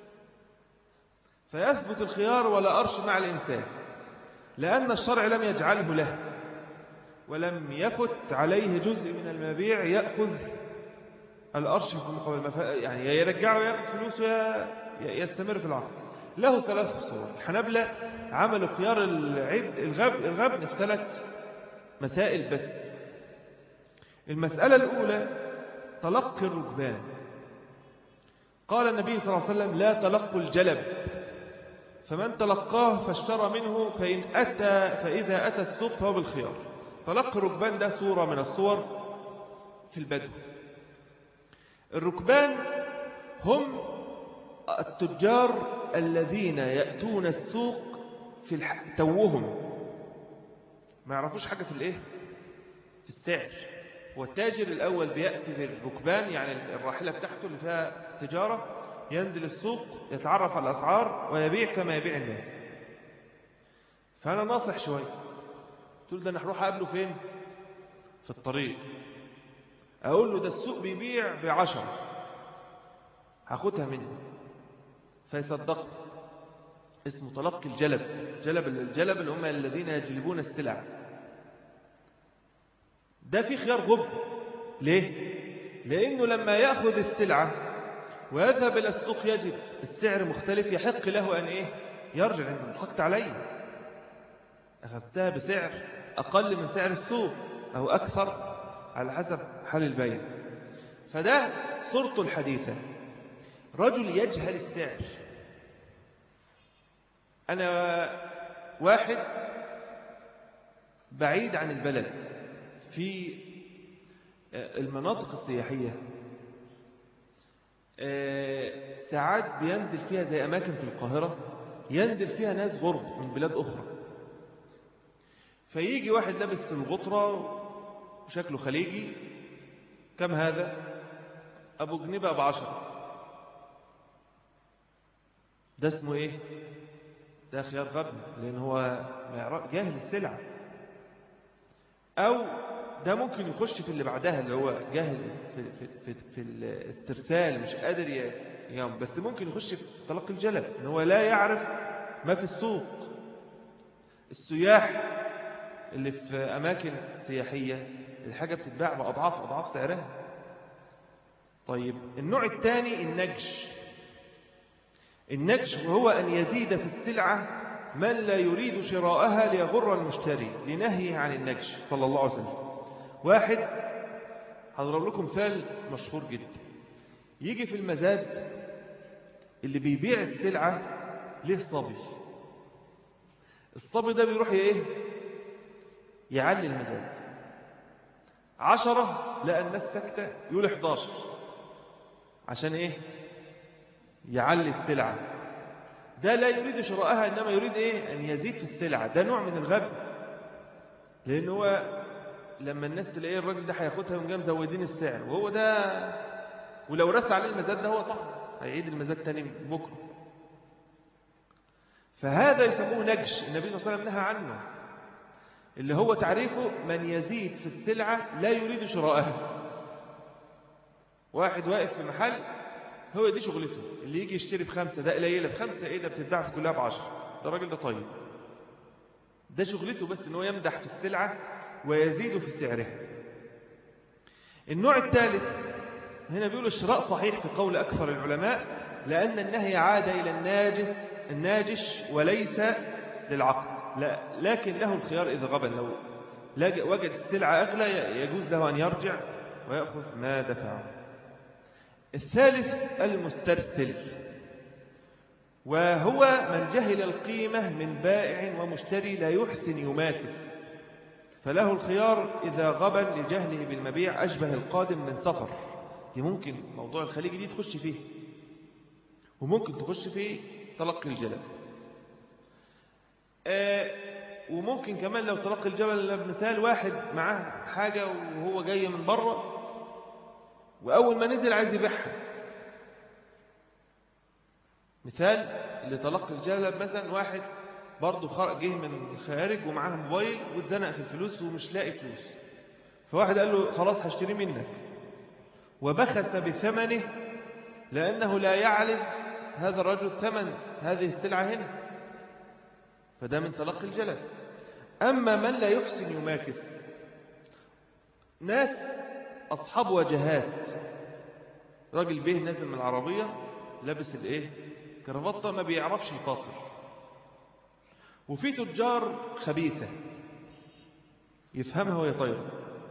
[SPEAKER 1] فيثبت الخيار ولا أرش مع الإنسان لأن الشرع لم يجعله له ولم يفت عليه جزء من المبيع يأخذ الأرش في مقابل يعني يرجعه يأخذ فلوسه يستمر في العقد له ثلاث صور الحنبلة عملوا خيار العبد الغب الغبن في ثلاث مسائل بس المسألة الأولى تلقي الركبان قال النبي صلى الله عليه وسلم لا تلقوا الجلب فمن تلقاه فاشترى منه فإن أتى فإذا أتى السوق فهو بالخيار تلقي الركبان ده صورة من الصور في البدو الركبان هم التجار الذين يأتون السوق في الح... توهم ما يعرفوش حاجة في الايه في السعر والتاجر الأول بيأتي بالركبان يعني الراحلة بتاعته اللي فيها تجارة ينزل السوق يتعرف على الأسعار ويبيع كما يبيع الناس فأنا ناصح شوية تقول ده أنا هروح أقابله فين في الطريق أقول له ده السوق بيبيع بعشرة هاخدها منه فيصدق اسمه تلقي الجلب جلب الجلب اللي هم الذين يجلبون السلع ده في خيار غب ليه لأنه لما يأخذ السلعة ويذهب إلى السوق يجد السعر مختلف يحق له أن إيه يرجع أنت ضحكت علي أخذتها بسعر أقل من سعر السوق أو أكثر على حسب حال البيع فده صورته الحديثة رجل يجهل السعر أنا واحد بعيد عن البلد في المناطق السياحية ساعات بينزل فيها زي أماكن في القاهرة ينزل فيها ناس غرب من بلاد أخرى فيجي واحد لابس الغطرة وشكله خليجي كم هذا أبو جنيه بقى بعشرة ده اسمه إيه ده خيار غبن لأن هو جاهل السلعة أو ده ممكن يخش في اللي بعدها اللي هو جاهل في, في, في, في الاسترسال مش قادر يعني بس ممكن يخش في تلقي الجلب ان هو لا يعرف ما في السوق السياح اللي في أماكن سياحية الحاجة بتتباع بأضعاف أضعاف سعرها طيب النوع الثاني النجش النجش هو أن يزيد في السلعة من لا يريد شراءها ليغر المشتري لنهيه عن النجش صلى الله عليه وسلم واحد هضرب لكم مثال مشهور جدا يجي في المزاد اللي بيبيع السلعة ليه صبي الصبي ده بيروح ايه يعلي المزاد عشرة لقى الناس ساكتة يقول 11 عشان ايه يعلي السلعة ده لا يريد شراءها إنما يريد إيه أن يزيد في السلعة ده نوع من الغبن لأن هو لما الناس تلاقيه الراجل ده هياخدها يوم جاي مزودين السعر وهو ده ولو رسى عليه المزاد ده هو صح هيعيد المزاد تاني بكره فهذا يسموه نجش النبي صلى الله عليه وسلم نهى عنه اللي هو تعريفه من يزيد في السلعة لا يريد شراءها واحد واقف في محل هو دي شغلته اللي يجي يشتري بخمسة ده قليلة بخمسة ايه ده بتتباع في كلها بعشرة ده الراجل ده طيب ده شغلته بس ان هو يمدح في السلعة ويزيد في سعرها النوع الثالث هنا بيقول الشراء صحيح في قول أكثر العلماء لأن النهي عاد إلى الناجس الناجش وليس للعقد لا لكن له الخيار إذا غبن لو وجد السلعة أغلى يجوز له أن يرجع ويأخذ ما دفعه الثالث المسترسل وهو من جهل القيمة من بائع ومشتري لا يحسن يماكس فله الخيار إذا غبن لجهله بالمبيع أشبه القادم من سفر دي ممكن موضوع الخليج دي تخش فيه وممكن تخش في تلقي الجلب آه وممكن كمان لو تلقي الجبل بمثال واحد معاه حاجة وهو جاي من بره وأول ما نزل عايز يبيعها مثال لتلقي الجلب مثلا واحد برضه جه من خارج ومعاه موبايل واتزنق في الفلوس ومش لاقي فلوس فواحد قال له خلاص هشتري منك وبخس بثمنه لأنه لا يعرف هذا الرجل ثمن هذه السلعة هنا فده من تلقي الجلب أما من لا يحسن يماكس ناس أصحاب وجهات راجل به نازل من العربية لابس الايه كرافطة ما بيعرفش يفاصل وفي تجار خبيثة يفهمها وهي طايرة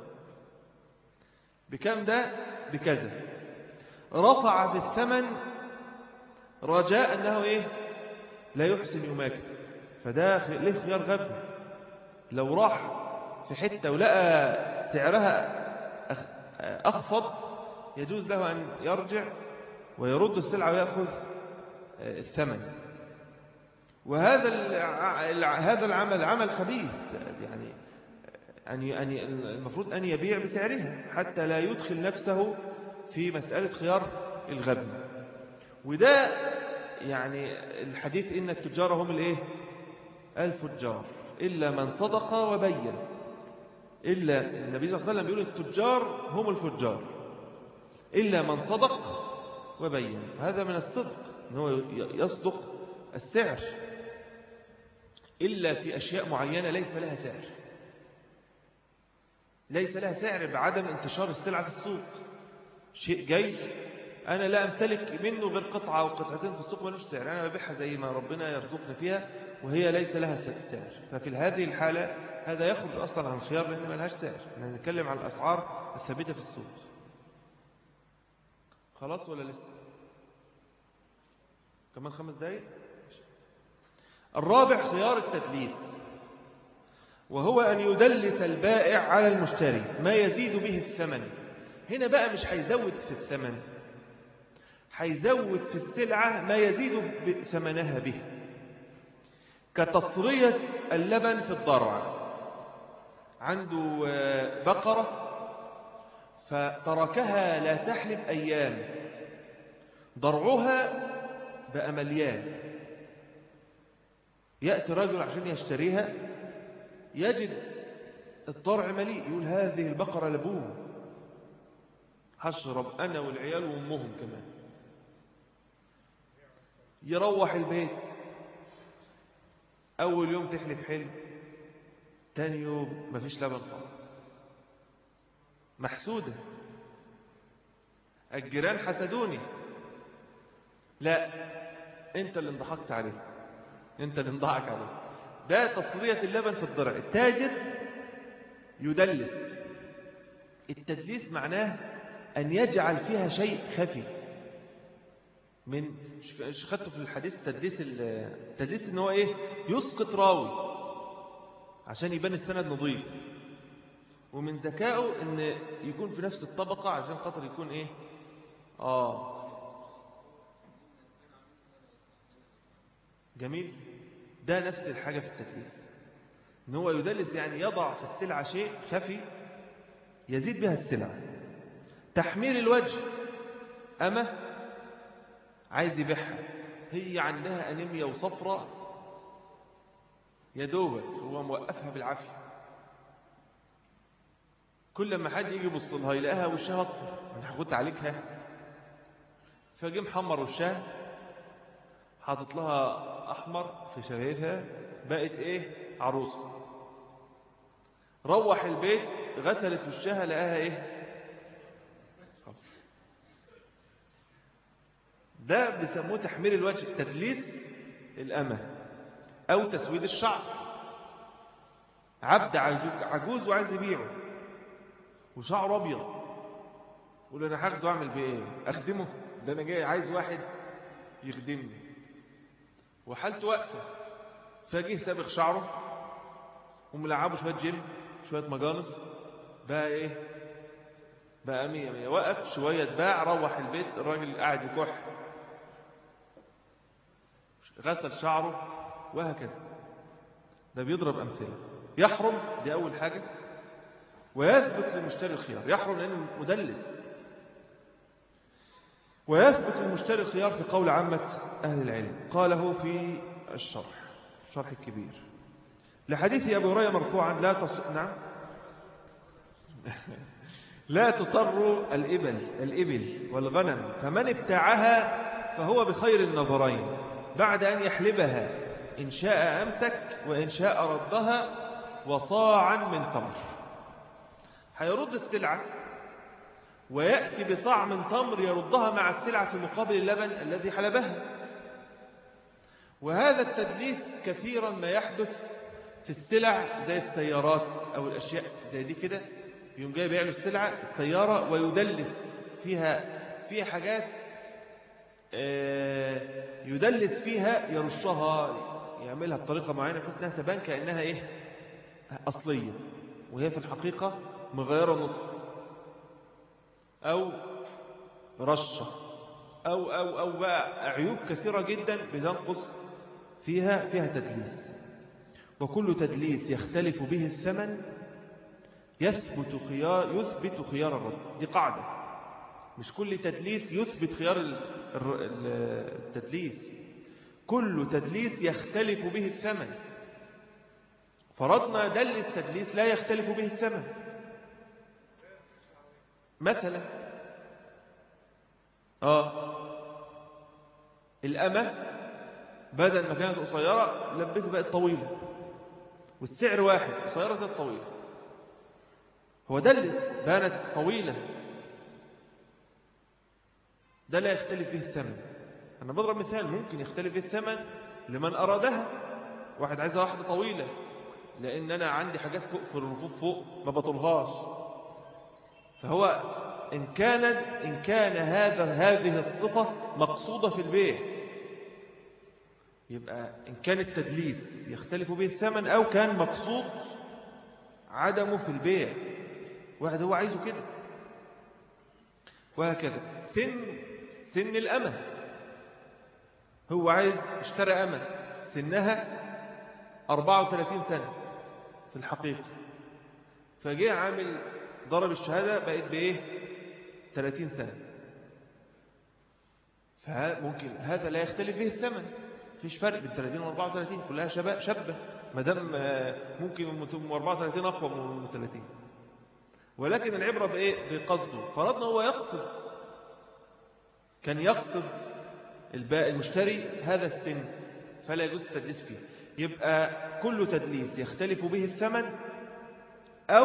[SPEAKER 1] بكم ده بكذا رفع في الثمن رجاء أنه إيه لا يحسن يماكس فده ليه خيار غبن لو راح في حتة ولقى سعرها أخفض يجوز له أن يرجع ويرد السلعة ويأخذ الثمن وهذا هذا العمل عمل خبيث يعني أن المفروض أن يبيع بسعرها حتى لا يدخل نفسه في مسألة خيار الغبن وده يعني الحديث إن التجار هم الإيه الفجار إلا من صدق وبين إلا النبي صلى الله عليه وسلم بيقول التجار هم الفجار إلا من صدق وبين هذا من الصدق أنه يصدق السعر إلا في أشياء معينة ليس لها سعر ليس لها سعر بعدم انتشار السلعة في السوق شيء جاي أنا لا أمتلك منه غير قطعة أو قطعتين في السوق ملوش سعر أنا ببيعها زي ما ربنا يرزقني فيها وهي ليس لها سعر ففي هذه الحالة هذا يخرج أصلا عن الخيار لأن ما لهاش سعر احنا نتكلم عن الأسعار الثابتة في السوق خلاص ولا لسه كمان خمس دقايق الرابع خيار التدليس وهو أن يدلس البائع على المشتري ما يزيد به الثمن هنا بقى مش هيزود في الثمن هيزود في السلعة ما يزيد ثمنها به كتصرية اللبن في الضرع عنده بقرة فتركها لا تحلب أيام ضرعها بقى مليان يأتي رجل عشان يشتريها يجد الضرع مليء يقول هذه البقرة لبوه هشرب أنا والعيال وأمهم كمان يروح البيت أول يوم تحلب حلم تاني يوم مفيش لبن خالص محسودة الجيران حسدوني لا انت اللي انضحكت عليه انت اللي انضحك عليه ده تصرية اللبن في الضرع التاجر يدلس التدليس معناه أن يجعل فيها شيء خفي من خدته في الحديث تدليس التدليس ان هو ايه يسقط راوي عشان يبان السند نظيف ومن ذكائه ان يكون في نفس الطبقة عشان خاطر يكون ايه اه جميل ده نفس الحاجة في التدليس ان هو يدلس يعني يضع في السلعة شيء خفي يزيد بها السلعة تحمير الوجه أما عايز يبيعها هي عندها أنيميا وصفرة يا دوبك هو موقفها بالعافية كل ما حد يجي يبص لها يلاقيها وشها اصفر انا هاخد عليكها فجه محمر وشها حاطط لها احمر في شفايفها بقت ايه عروسه روح البيت غسلت وشها لقاها ايه ده بيسموه تحمير الوجه تدليس الأمة أو تسويد الشعر عبد عجوز وعايز يبيعه وشعره أبيض يقول أنا هاخده أعمل بيه إيه أخدمه ده أنا جاي عايز واحد يخدمني وحالته واقفة فجيه سابق شعره وملعبه شوية جيم شوية مجانس بقى إيه بقى مية مية وقف شوية اتباع روح البيت الراجل قاعد يكح غسل شعره وهكذا ده بيضرب أمثلة يحرم دي أول حاجة ويثبت للمشتري الخيار يحرم لأنه مدلس ويثبت للمشتري الخيار في قول عامة أهل العلم قاله في الشرح الشرح الكبير لحديث أبي هريرة مرفوعا لا تص... نعم لا تصر الإبل الإبل والغنم فمن ابتاعها فهو بخير النظرين بعد أن يحلبها إن شاء أمسك وإن شاء ردها وصاعا من تمر هيرد السلعة ويأتي بصاع من تمر يردها مع السلعة في مقابل اللبن الذي حلبها وهذا التدليس كثيرا ما يحدث في السلع زي السيارات أو الأشياء زي دي كده يوم جاي بيعمل السلعة السيارة ويدلس فيها فيها حاجات يدلس فيها يرشها يعملها بطريقة معينة بحيث انها تبان كأنها ايه أصلية وهي في الحقيقة مغيرة نص أو رشة أو, أو, أو بقى عيوب كثيرة جدا بتنقص فيها فيها تدليس وكل تدليس يختلف به الثمن يثبت خيار يثبت خيار الرد دي قاعدة مش كل تدليس يثبت خيار التدليس كل تدليس يختلف به الثمن فرضنا دلس تدليس لا يختلف به الثمن مثلا آه الأمة بدل ما كانت قصيرة لبسها بقت طويلة والسعر واحد قصيرة زي طويلة هو دلس بانت طويلة ده لا يختلف فيه الثمن أنا بضرب مثال ممكن يختلف فيه الثمن لمن أرادها واحد عايزها واحدة طويلة لأن أنا عندي حاجات فوق في الرفوف فوق ما بطلهاش فهو إن كانت إن كان هذا هذه الصفة مقصودة في البيع يبقى إن كان التدليس يختلف به الثمن أو كان مقصود عدمه في البيع واحد هو عايزه كده وهكذا سن سن الأمة هو عايز اشترى أمة سنها 34 سنة في الحقيقة فجاء عامل ضرب الشهادة بقت بإيه
[SPEAKER 2] 30 سنة فممكن هذا لا يختلف به الثمن فيش فرق بين 30 و 34 كلها شباب شابة ما دام آه، ممكن ام 34 اقوى من ام 30 ولكن العبرة بايه بقصده فرضنا هو يقصد كان يقصد الباء المشتري هذا السن فلا يجوز التدليس فيه يبقى كل تدليس يختلف به الثمن أو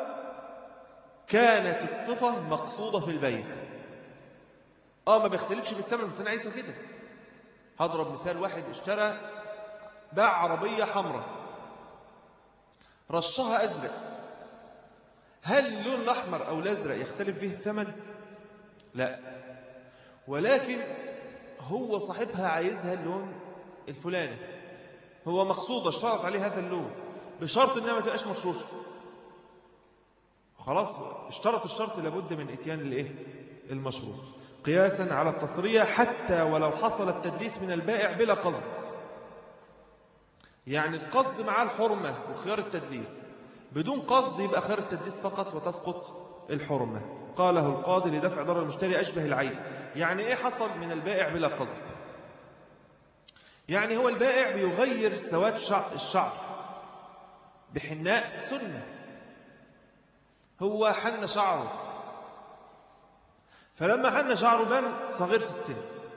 [SPEAKER 2] كانت الصفة مقصودة في البيع اه ما بيختلفش بالثمن بس انا عايزها كده هضرب مثال واحد اشترى باع عربية حمراء رشها أزرق هل اللون الأحمر أو الأزرق يختلف به الثمن؟ لا ولكن هو صاحبها عايزها اللون الفلاني هو مقصود اشترط عليه هذا اللون بشرط انها ما تبقاش مرشوشه خلاص اشترط الشرط لابد من اتيان الايه المشروط قياسا على التصرية حتى ولو حصل التدليس من البائع بلا قصد يعني القصد مع الحرمة وخيار التدليس بدون قصد يبقى خيار التدليس فقط وتسقط الحرمة قاله القاضي لدفع ضرر المشتري أشبه العين يعني إيه حصل من البائع بلا قصد يعني هو البائع بيغير سواد الشعر بحناء سنة هو حن شعره فلما حن شعره بان صغير في السن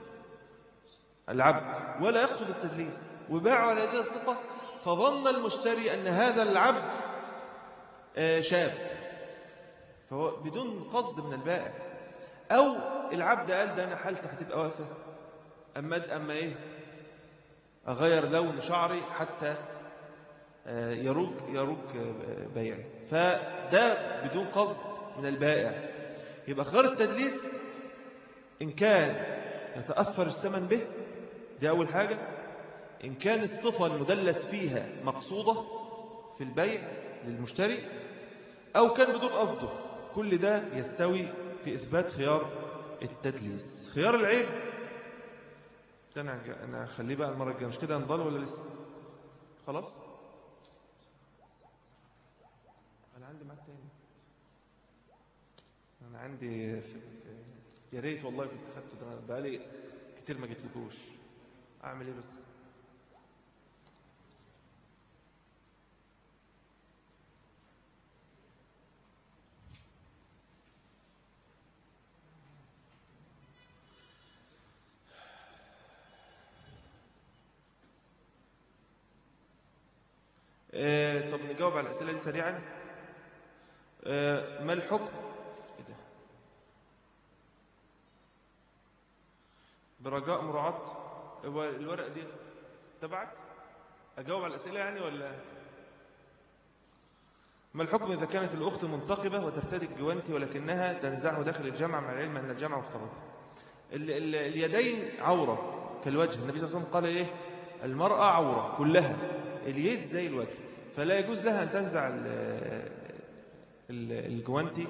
[SPEAKER 2] العبد ولا يقصد التدليس وباع على هذه الصفة فظن المشتري أن هذا العبد آه، شاب فهو بدون قصد من البائع أو العبد قال ده أنا حالتي هتبقى واسة أما أما إيه أغير لون شعري حتى آه، يروج يروج آه، بيعي فده بدون قصد من البائع يبقى خيار التدليس إن كان يتأثر الثمن به دي أول حاجة إن كان الصفة المدلس فيها مقصودة في البيع للمشتري أو كان بدون قصده كل ده يستوي في إثبات خيار التدليس خيار العيب أنا أنا أخليه بقى المرة الجاية مش كده نضل ولا لسه خلاص أنا عندي معاك تاني أنا عندي في في يا ريت والله كنت خدته ده بقالي كتير ما جيتلكوش أعمل إيه بس آه، طب نجاوب على الأسئلة دي سريعا آه، ما الحكم إيه ده؟ برجاء مراعاة هو الورق دي تبعك أجاوب على الأسئلة يعني ولا ما الحكم إذا كانت الأخت منتقبة وترتدي الجوانتي ولكنها تنزعه داخل الجامعة مع العلم أن الجامعة مفترضة ال ال اليدين عورة كالوجه النبي صلى الله عليه وسلم قال إيه المرأة عورة كلها اليد زي الوجه فلا يجوز لها أن تنزع ال- ال- الجوانتي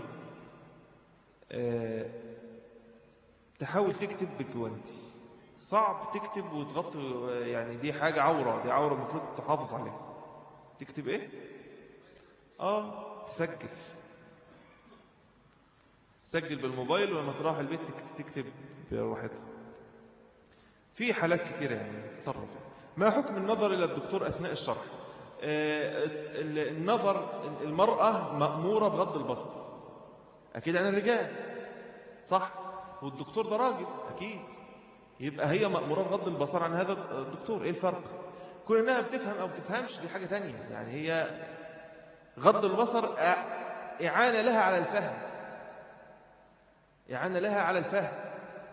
[SPEAKER 2] آه، تحاول تكتب بالجوانتي صعب تكتب وتغطي يعني دي حاجة عورة دي عورة المفروض تحافظ عليها تكتب ايه اه تسجل تسجل بالموبايل ولما تروح البيت تك- تكتب براحتها في حالات كتيرة يعني تتصرف ما حكم النظر إلى الدكتور أثناء الشرح آه، ال- النظر المرأة مأمورة بغض البصر أكيد عن الرجال صح والدكتور ده راجل أكيد يبقى هي مأمورة بغض البصر عن هذا الدكتور إيه الفرق كون إنها بتفهم أو بتفهمش دي حاجة تانية يعني هي غض البصر أ- إعانة لها على الفهم إعانة لها على الفهم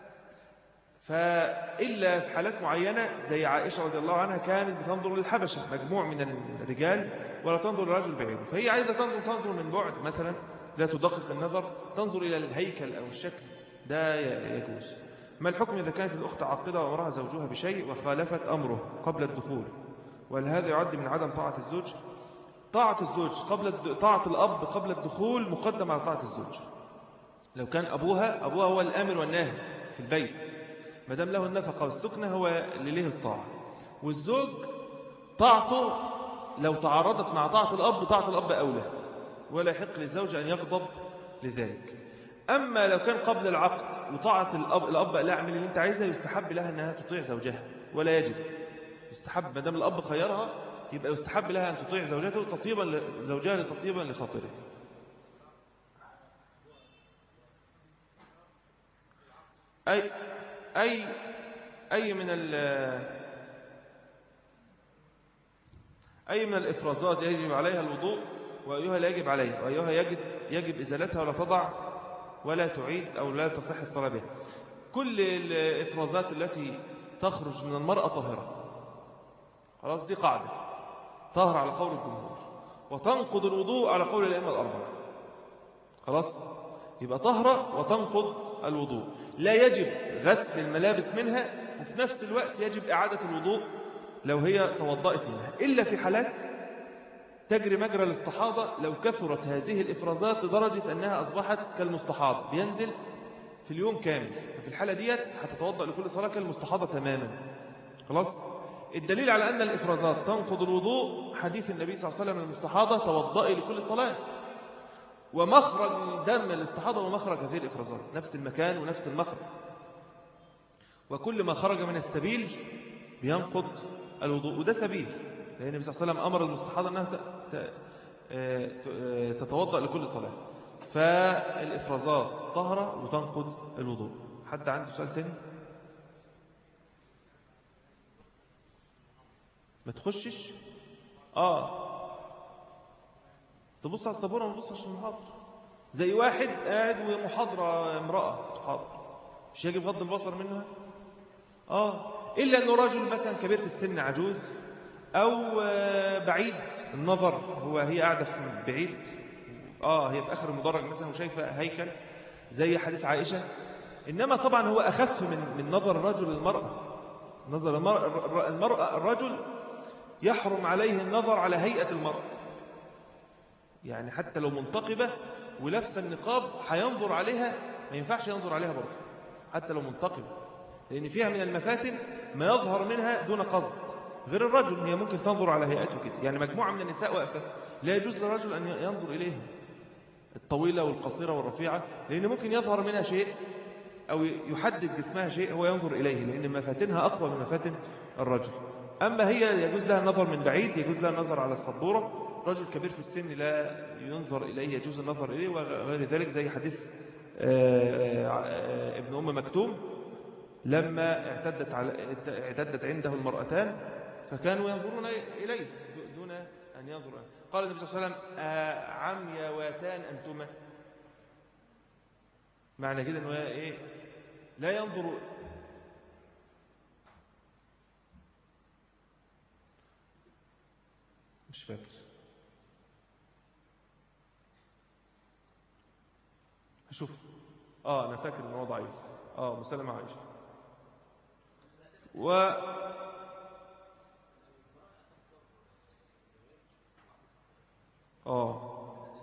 [SPEAKER 2] فإلا في حالات معينة زي عائشة رضي الله عنها كانت بتنظر للحبشة مجموع من الرجال ولا تنظر للرجل بعينه فهي عايزة تنظر تنظر من بعد مثلا لا تدقق النظر تنظر إلى الهيكل أو الشكل ده ي- يجوز ما الحكم إذا كانت الأخت عاقدة وأمرها زوجها بشيء وخالفت أمره قبل الدخول وهل هذا يعد من عدم طاعة الزوج طاعة الزوج قبل الد... طاعة الأب قبل الدخول مقدم على طاعة الزوج لو كان أبوها أبوها هو الآمر والناهي في البيت ما دام له النفقة والسكنة هو اللي له الطاعة والزوج طاعته لو تعارضت مع طاعة الأب طاعة الأب أولى ولا يحق للزوج أن يغضب لذلك أما لو كان قبل العقد وطاعة الأب, الأب قال لها اعمل اللي أنت عايزها يستحب لها أنها تطيع زوجها ولا يجب يستحب ما دام الأب خيرها يبقى يستحب لها أن تطيع زوجته تطيبا زوجها لتطيبا لخاطره أي أي أي من ال أي من الإفرازات يجب عليها الوضوء وأيها لا يجب عليها وأيها يجب, يجب إزالتها ولا تضع ولا تعيد أو لا تصح الصلاة بها كل الإفرازات التي تخرج من المرأة طاهرة خلاص دي قاعدة طاهرة على قول الجمهور وتنقض الوضوء على قول الأئمة الأربعة خلاص يبقى طهرة وتنقض الوضوء لا يجب غسل الملابس منها وفي نفس الوقت يجب إعادة الوضوء لو هي توضأت منها إلا في حالات تجري مجرى الاستحاضة لو كثرت هذه الإفرازات لدرجة أنها أصبحت كالمستحاضة بينزل في اليوم كامل ففي الحالة ديت هتتوضأ لكل صلاة كالمستحاضة تماما خلاص الدليل على أن الإفرازات تنقض الوضوء حديث النبي صلى الله عليه وسلم المستحاضة توضئي لكل صلاة ومخرج دم الاستحاضة ومخرج هذه الإفرازات نفس المكان ونفس المخرج وكل ما خرج من السبيل بينقض الوضوء وده سبيل لأن النبي صلى الله عليه وسلم أمر المستحاضة أنها تتوضأ لكل صلاة فالإفرازات طهرة وتنقض الوضوء حد عنده سؤال تاني ما تخشش آه تبص على السبورة ما تبصش المحاضرة زي واحد قاعد ومحاضرة امرأة تحاضر مش يجب غض البصر منها آه إلا أنه رجل مثلا كبير في السن عجوز أو بعيد النظر هو هي قاعدة في بعيد آه هي في آخر المدرج مثلا وشايفة هيكل زي حديث عائشة إنما طبعا هو أخف من من نظر الرجل للمرأة نظر المرأة الرجل يحرم عليه النظر على هيئة المرأة يعني حتى لو منتقبة ولابسه النقاب هينظر عليها ما ينفعش ينظر عليها برضه حتى لو منتقبة لأن فيها من المفاتن ما يظهر منها دون قصد غير الرجل هي ممكن تنظر على هيئته كده يعني مجموعة من النساء واقفة لا يجوز للرجل أن ينظر إليها الطويلة والقصيرة والرفيعة لأن ممكن يظهر منها شيء أو يحدد جسمها شيء هو ينظر إليه لأن مفاتنها أقوى من مفاتن الرجل أما هي يجوز لها النظر من بعيد يجوز لها النظر على السبورة رجل كبير في السن لا ينظر إليه يجوز النظر إليه وغير ذلك زي حديث ابن أم مكتوم لما اعتدت, على اعتدت عنده المرأتان فكانوا ينظرون إليه دون أن ينظروا قال النبي صلى الله عليه وسلم عميواتان أنتما معنى كده أنه إيه لا ينظر مش فاكر شوف اه انا فاكر ان هو ضعيف اه مسلمة عائشة و اه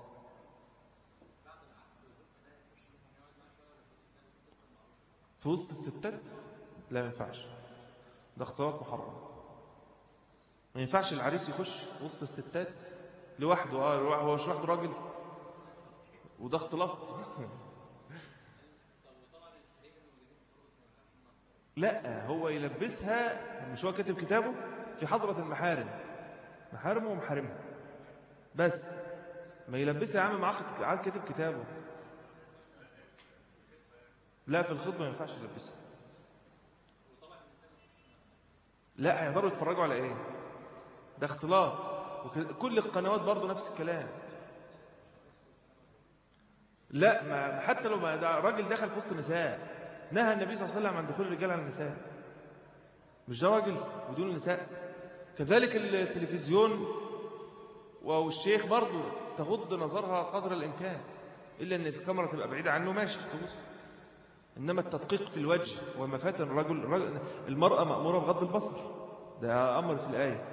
[SPEAKER 2] في وسط الستات لا ما ينفعش ده اختلاط محرم ما ينفعش العريس يخش وسط الستات لوحده اه هو مش لوحده راجل وده اختلاط لا هو يلبسها مش هو كاتب كتابه في حضرة المحارم محارمه ومحارمها بس ما يلبسها يا عم معاه عاد كاتب كتابه لا في الخطبة ما ينفعش يلبسها لا هيقدروا يتفرجوا على ايه ده اختلاط وكل القنوات برضو نفس الكلام لا ما حتى لو ما ده راجل دخل في وسط نساء نهى النبي صلى الله عليه وسلم عن دخول الرجال على النساء مش ده راجل بدون النساء كذلك التلفزيون والشيخ برضو تغض نظرها قدر الإمكان إلا أن الكاميرا تبقى بعيدة عنه ماشي تبص إنما التدقيق في الوجه ومفاتن الرجل, الرجل المرأة مأمورة بغض البصر ده أمر في الآية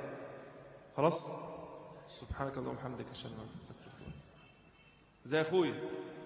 [SPEAKER 2] خلاص سبحانك اللهم وبحمدك أشهد أن لا إله إلا أنت أستغفرك زي أخويا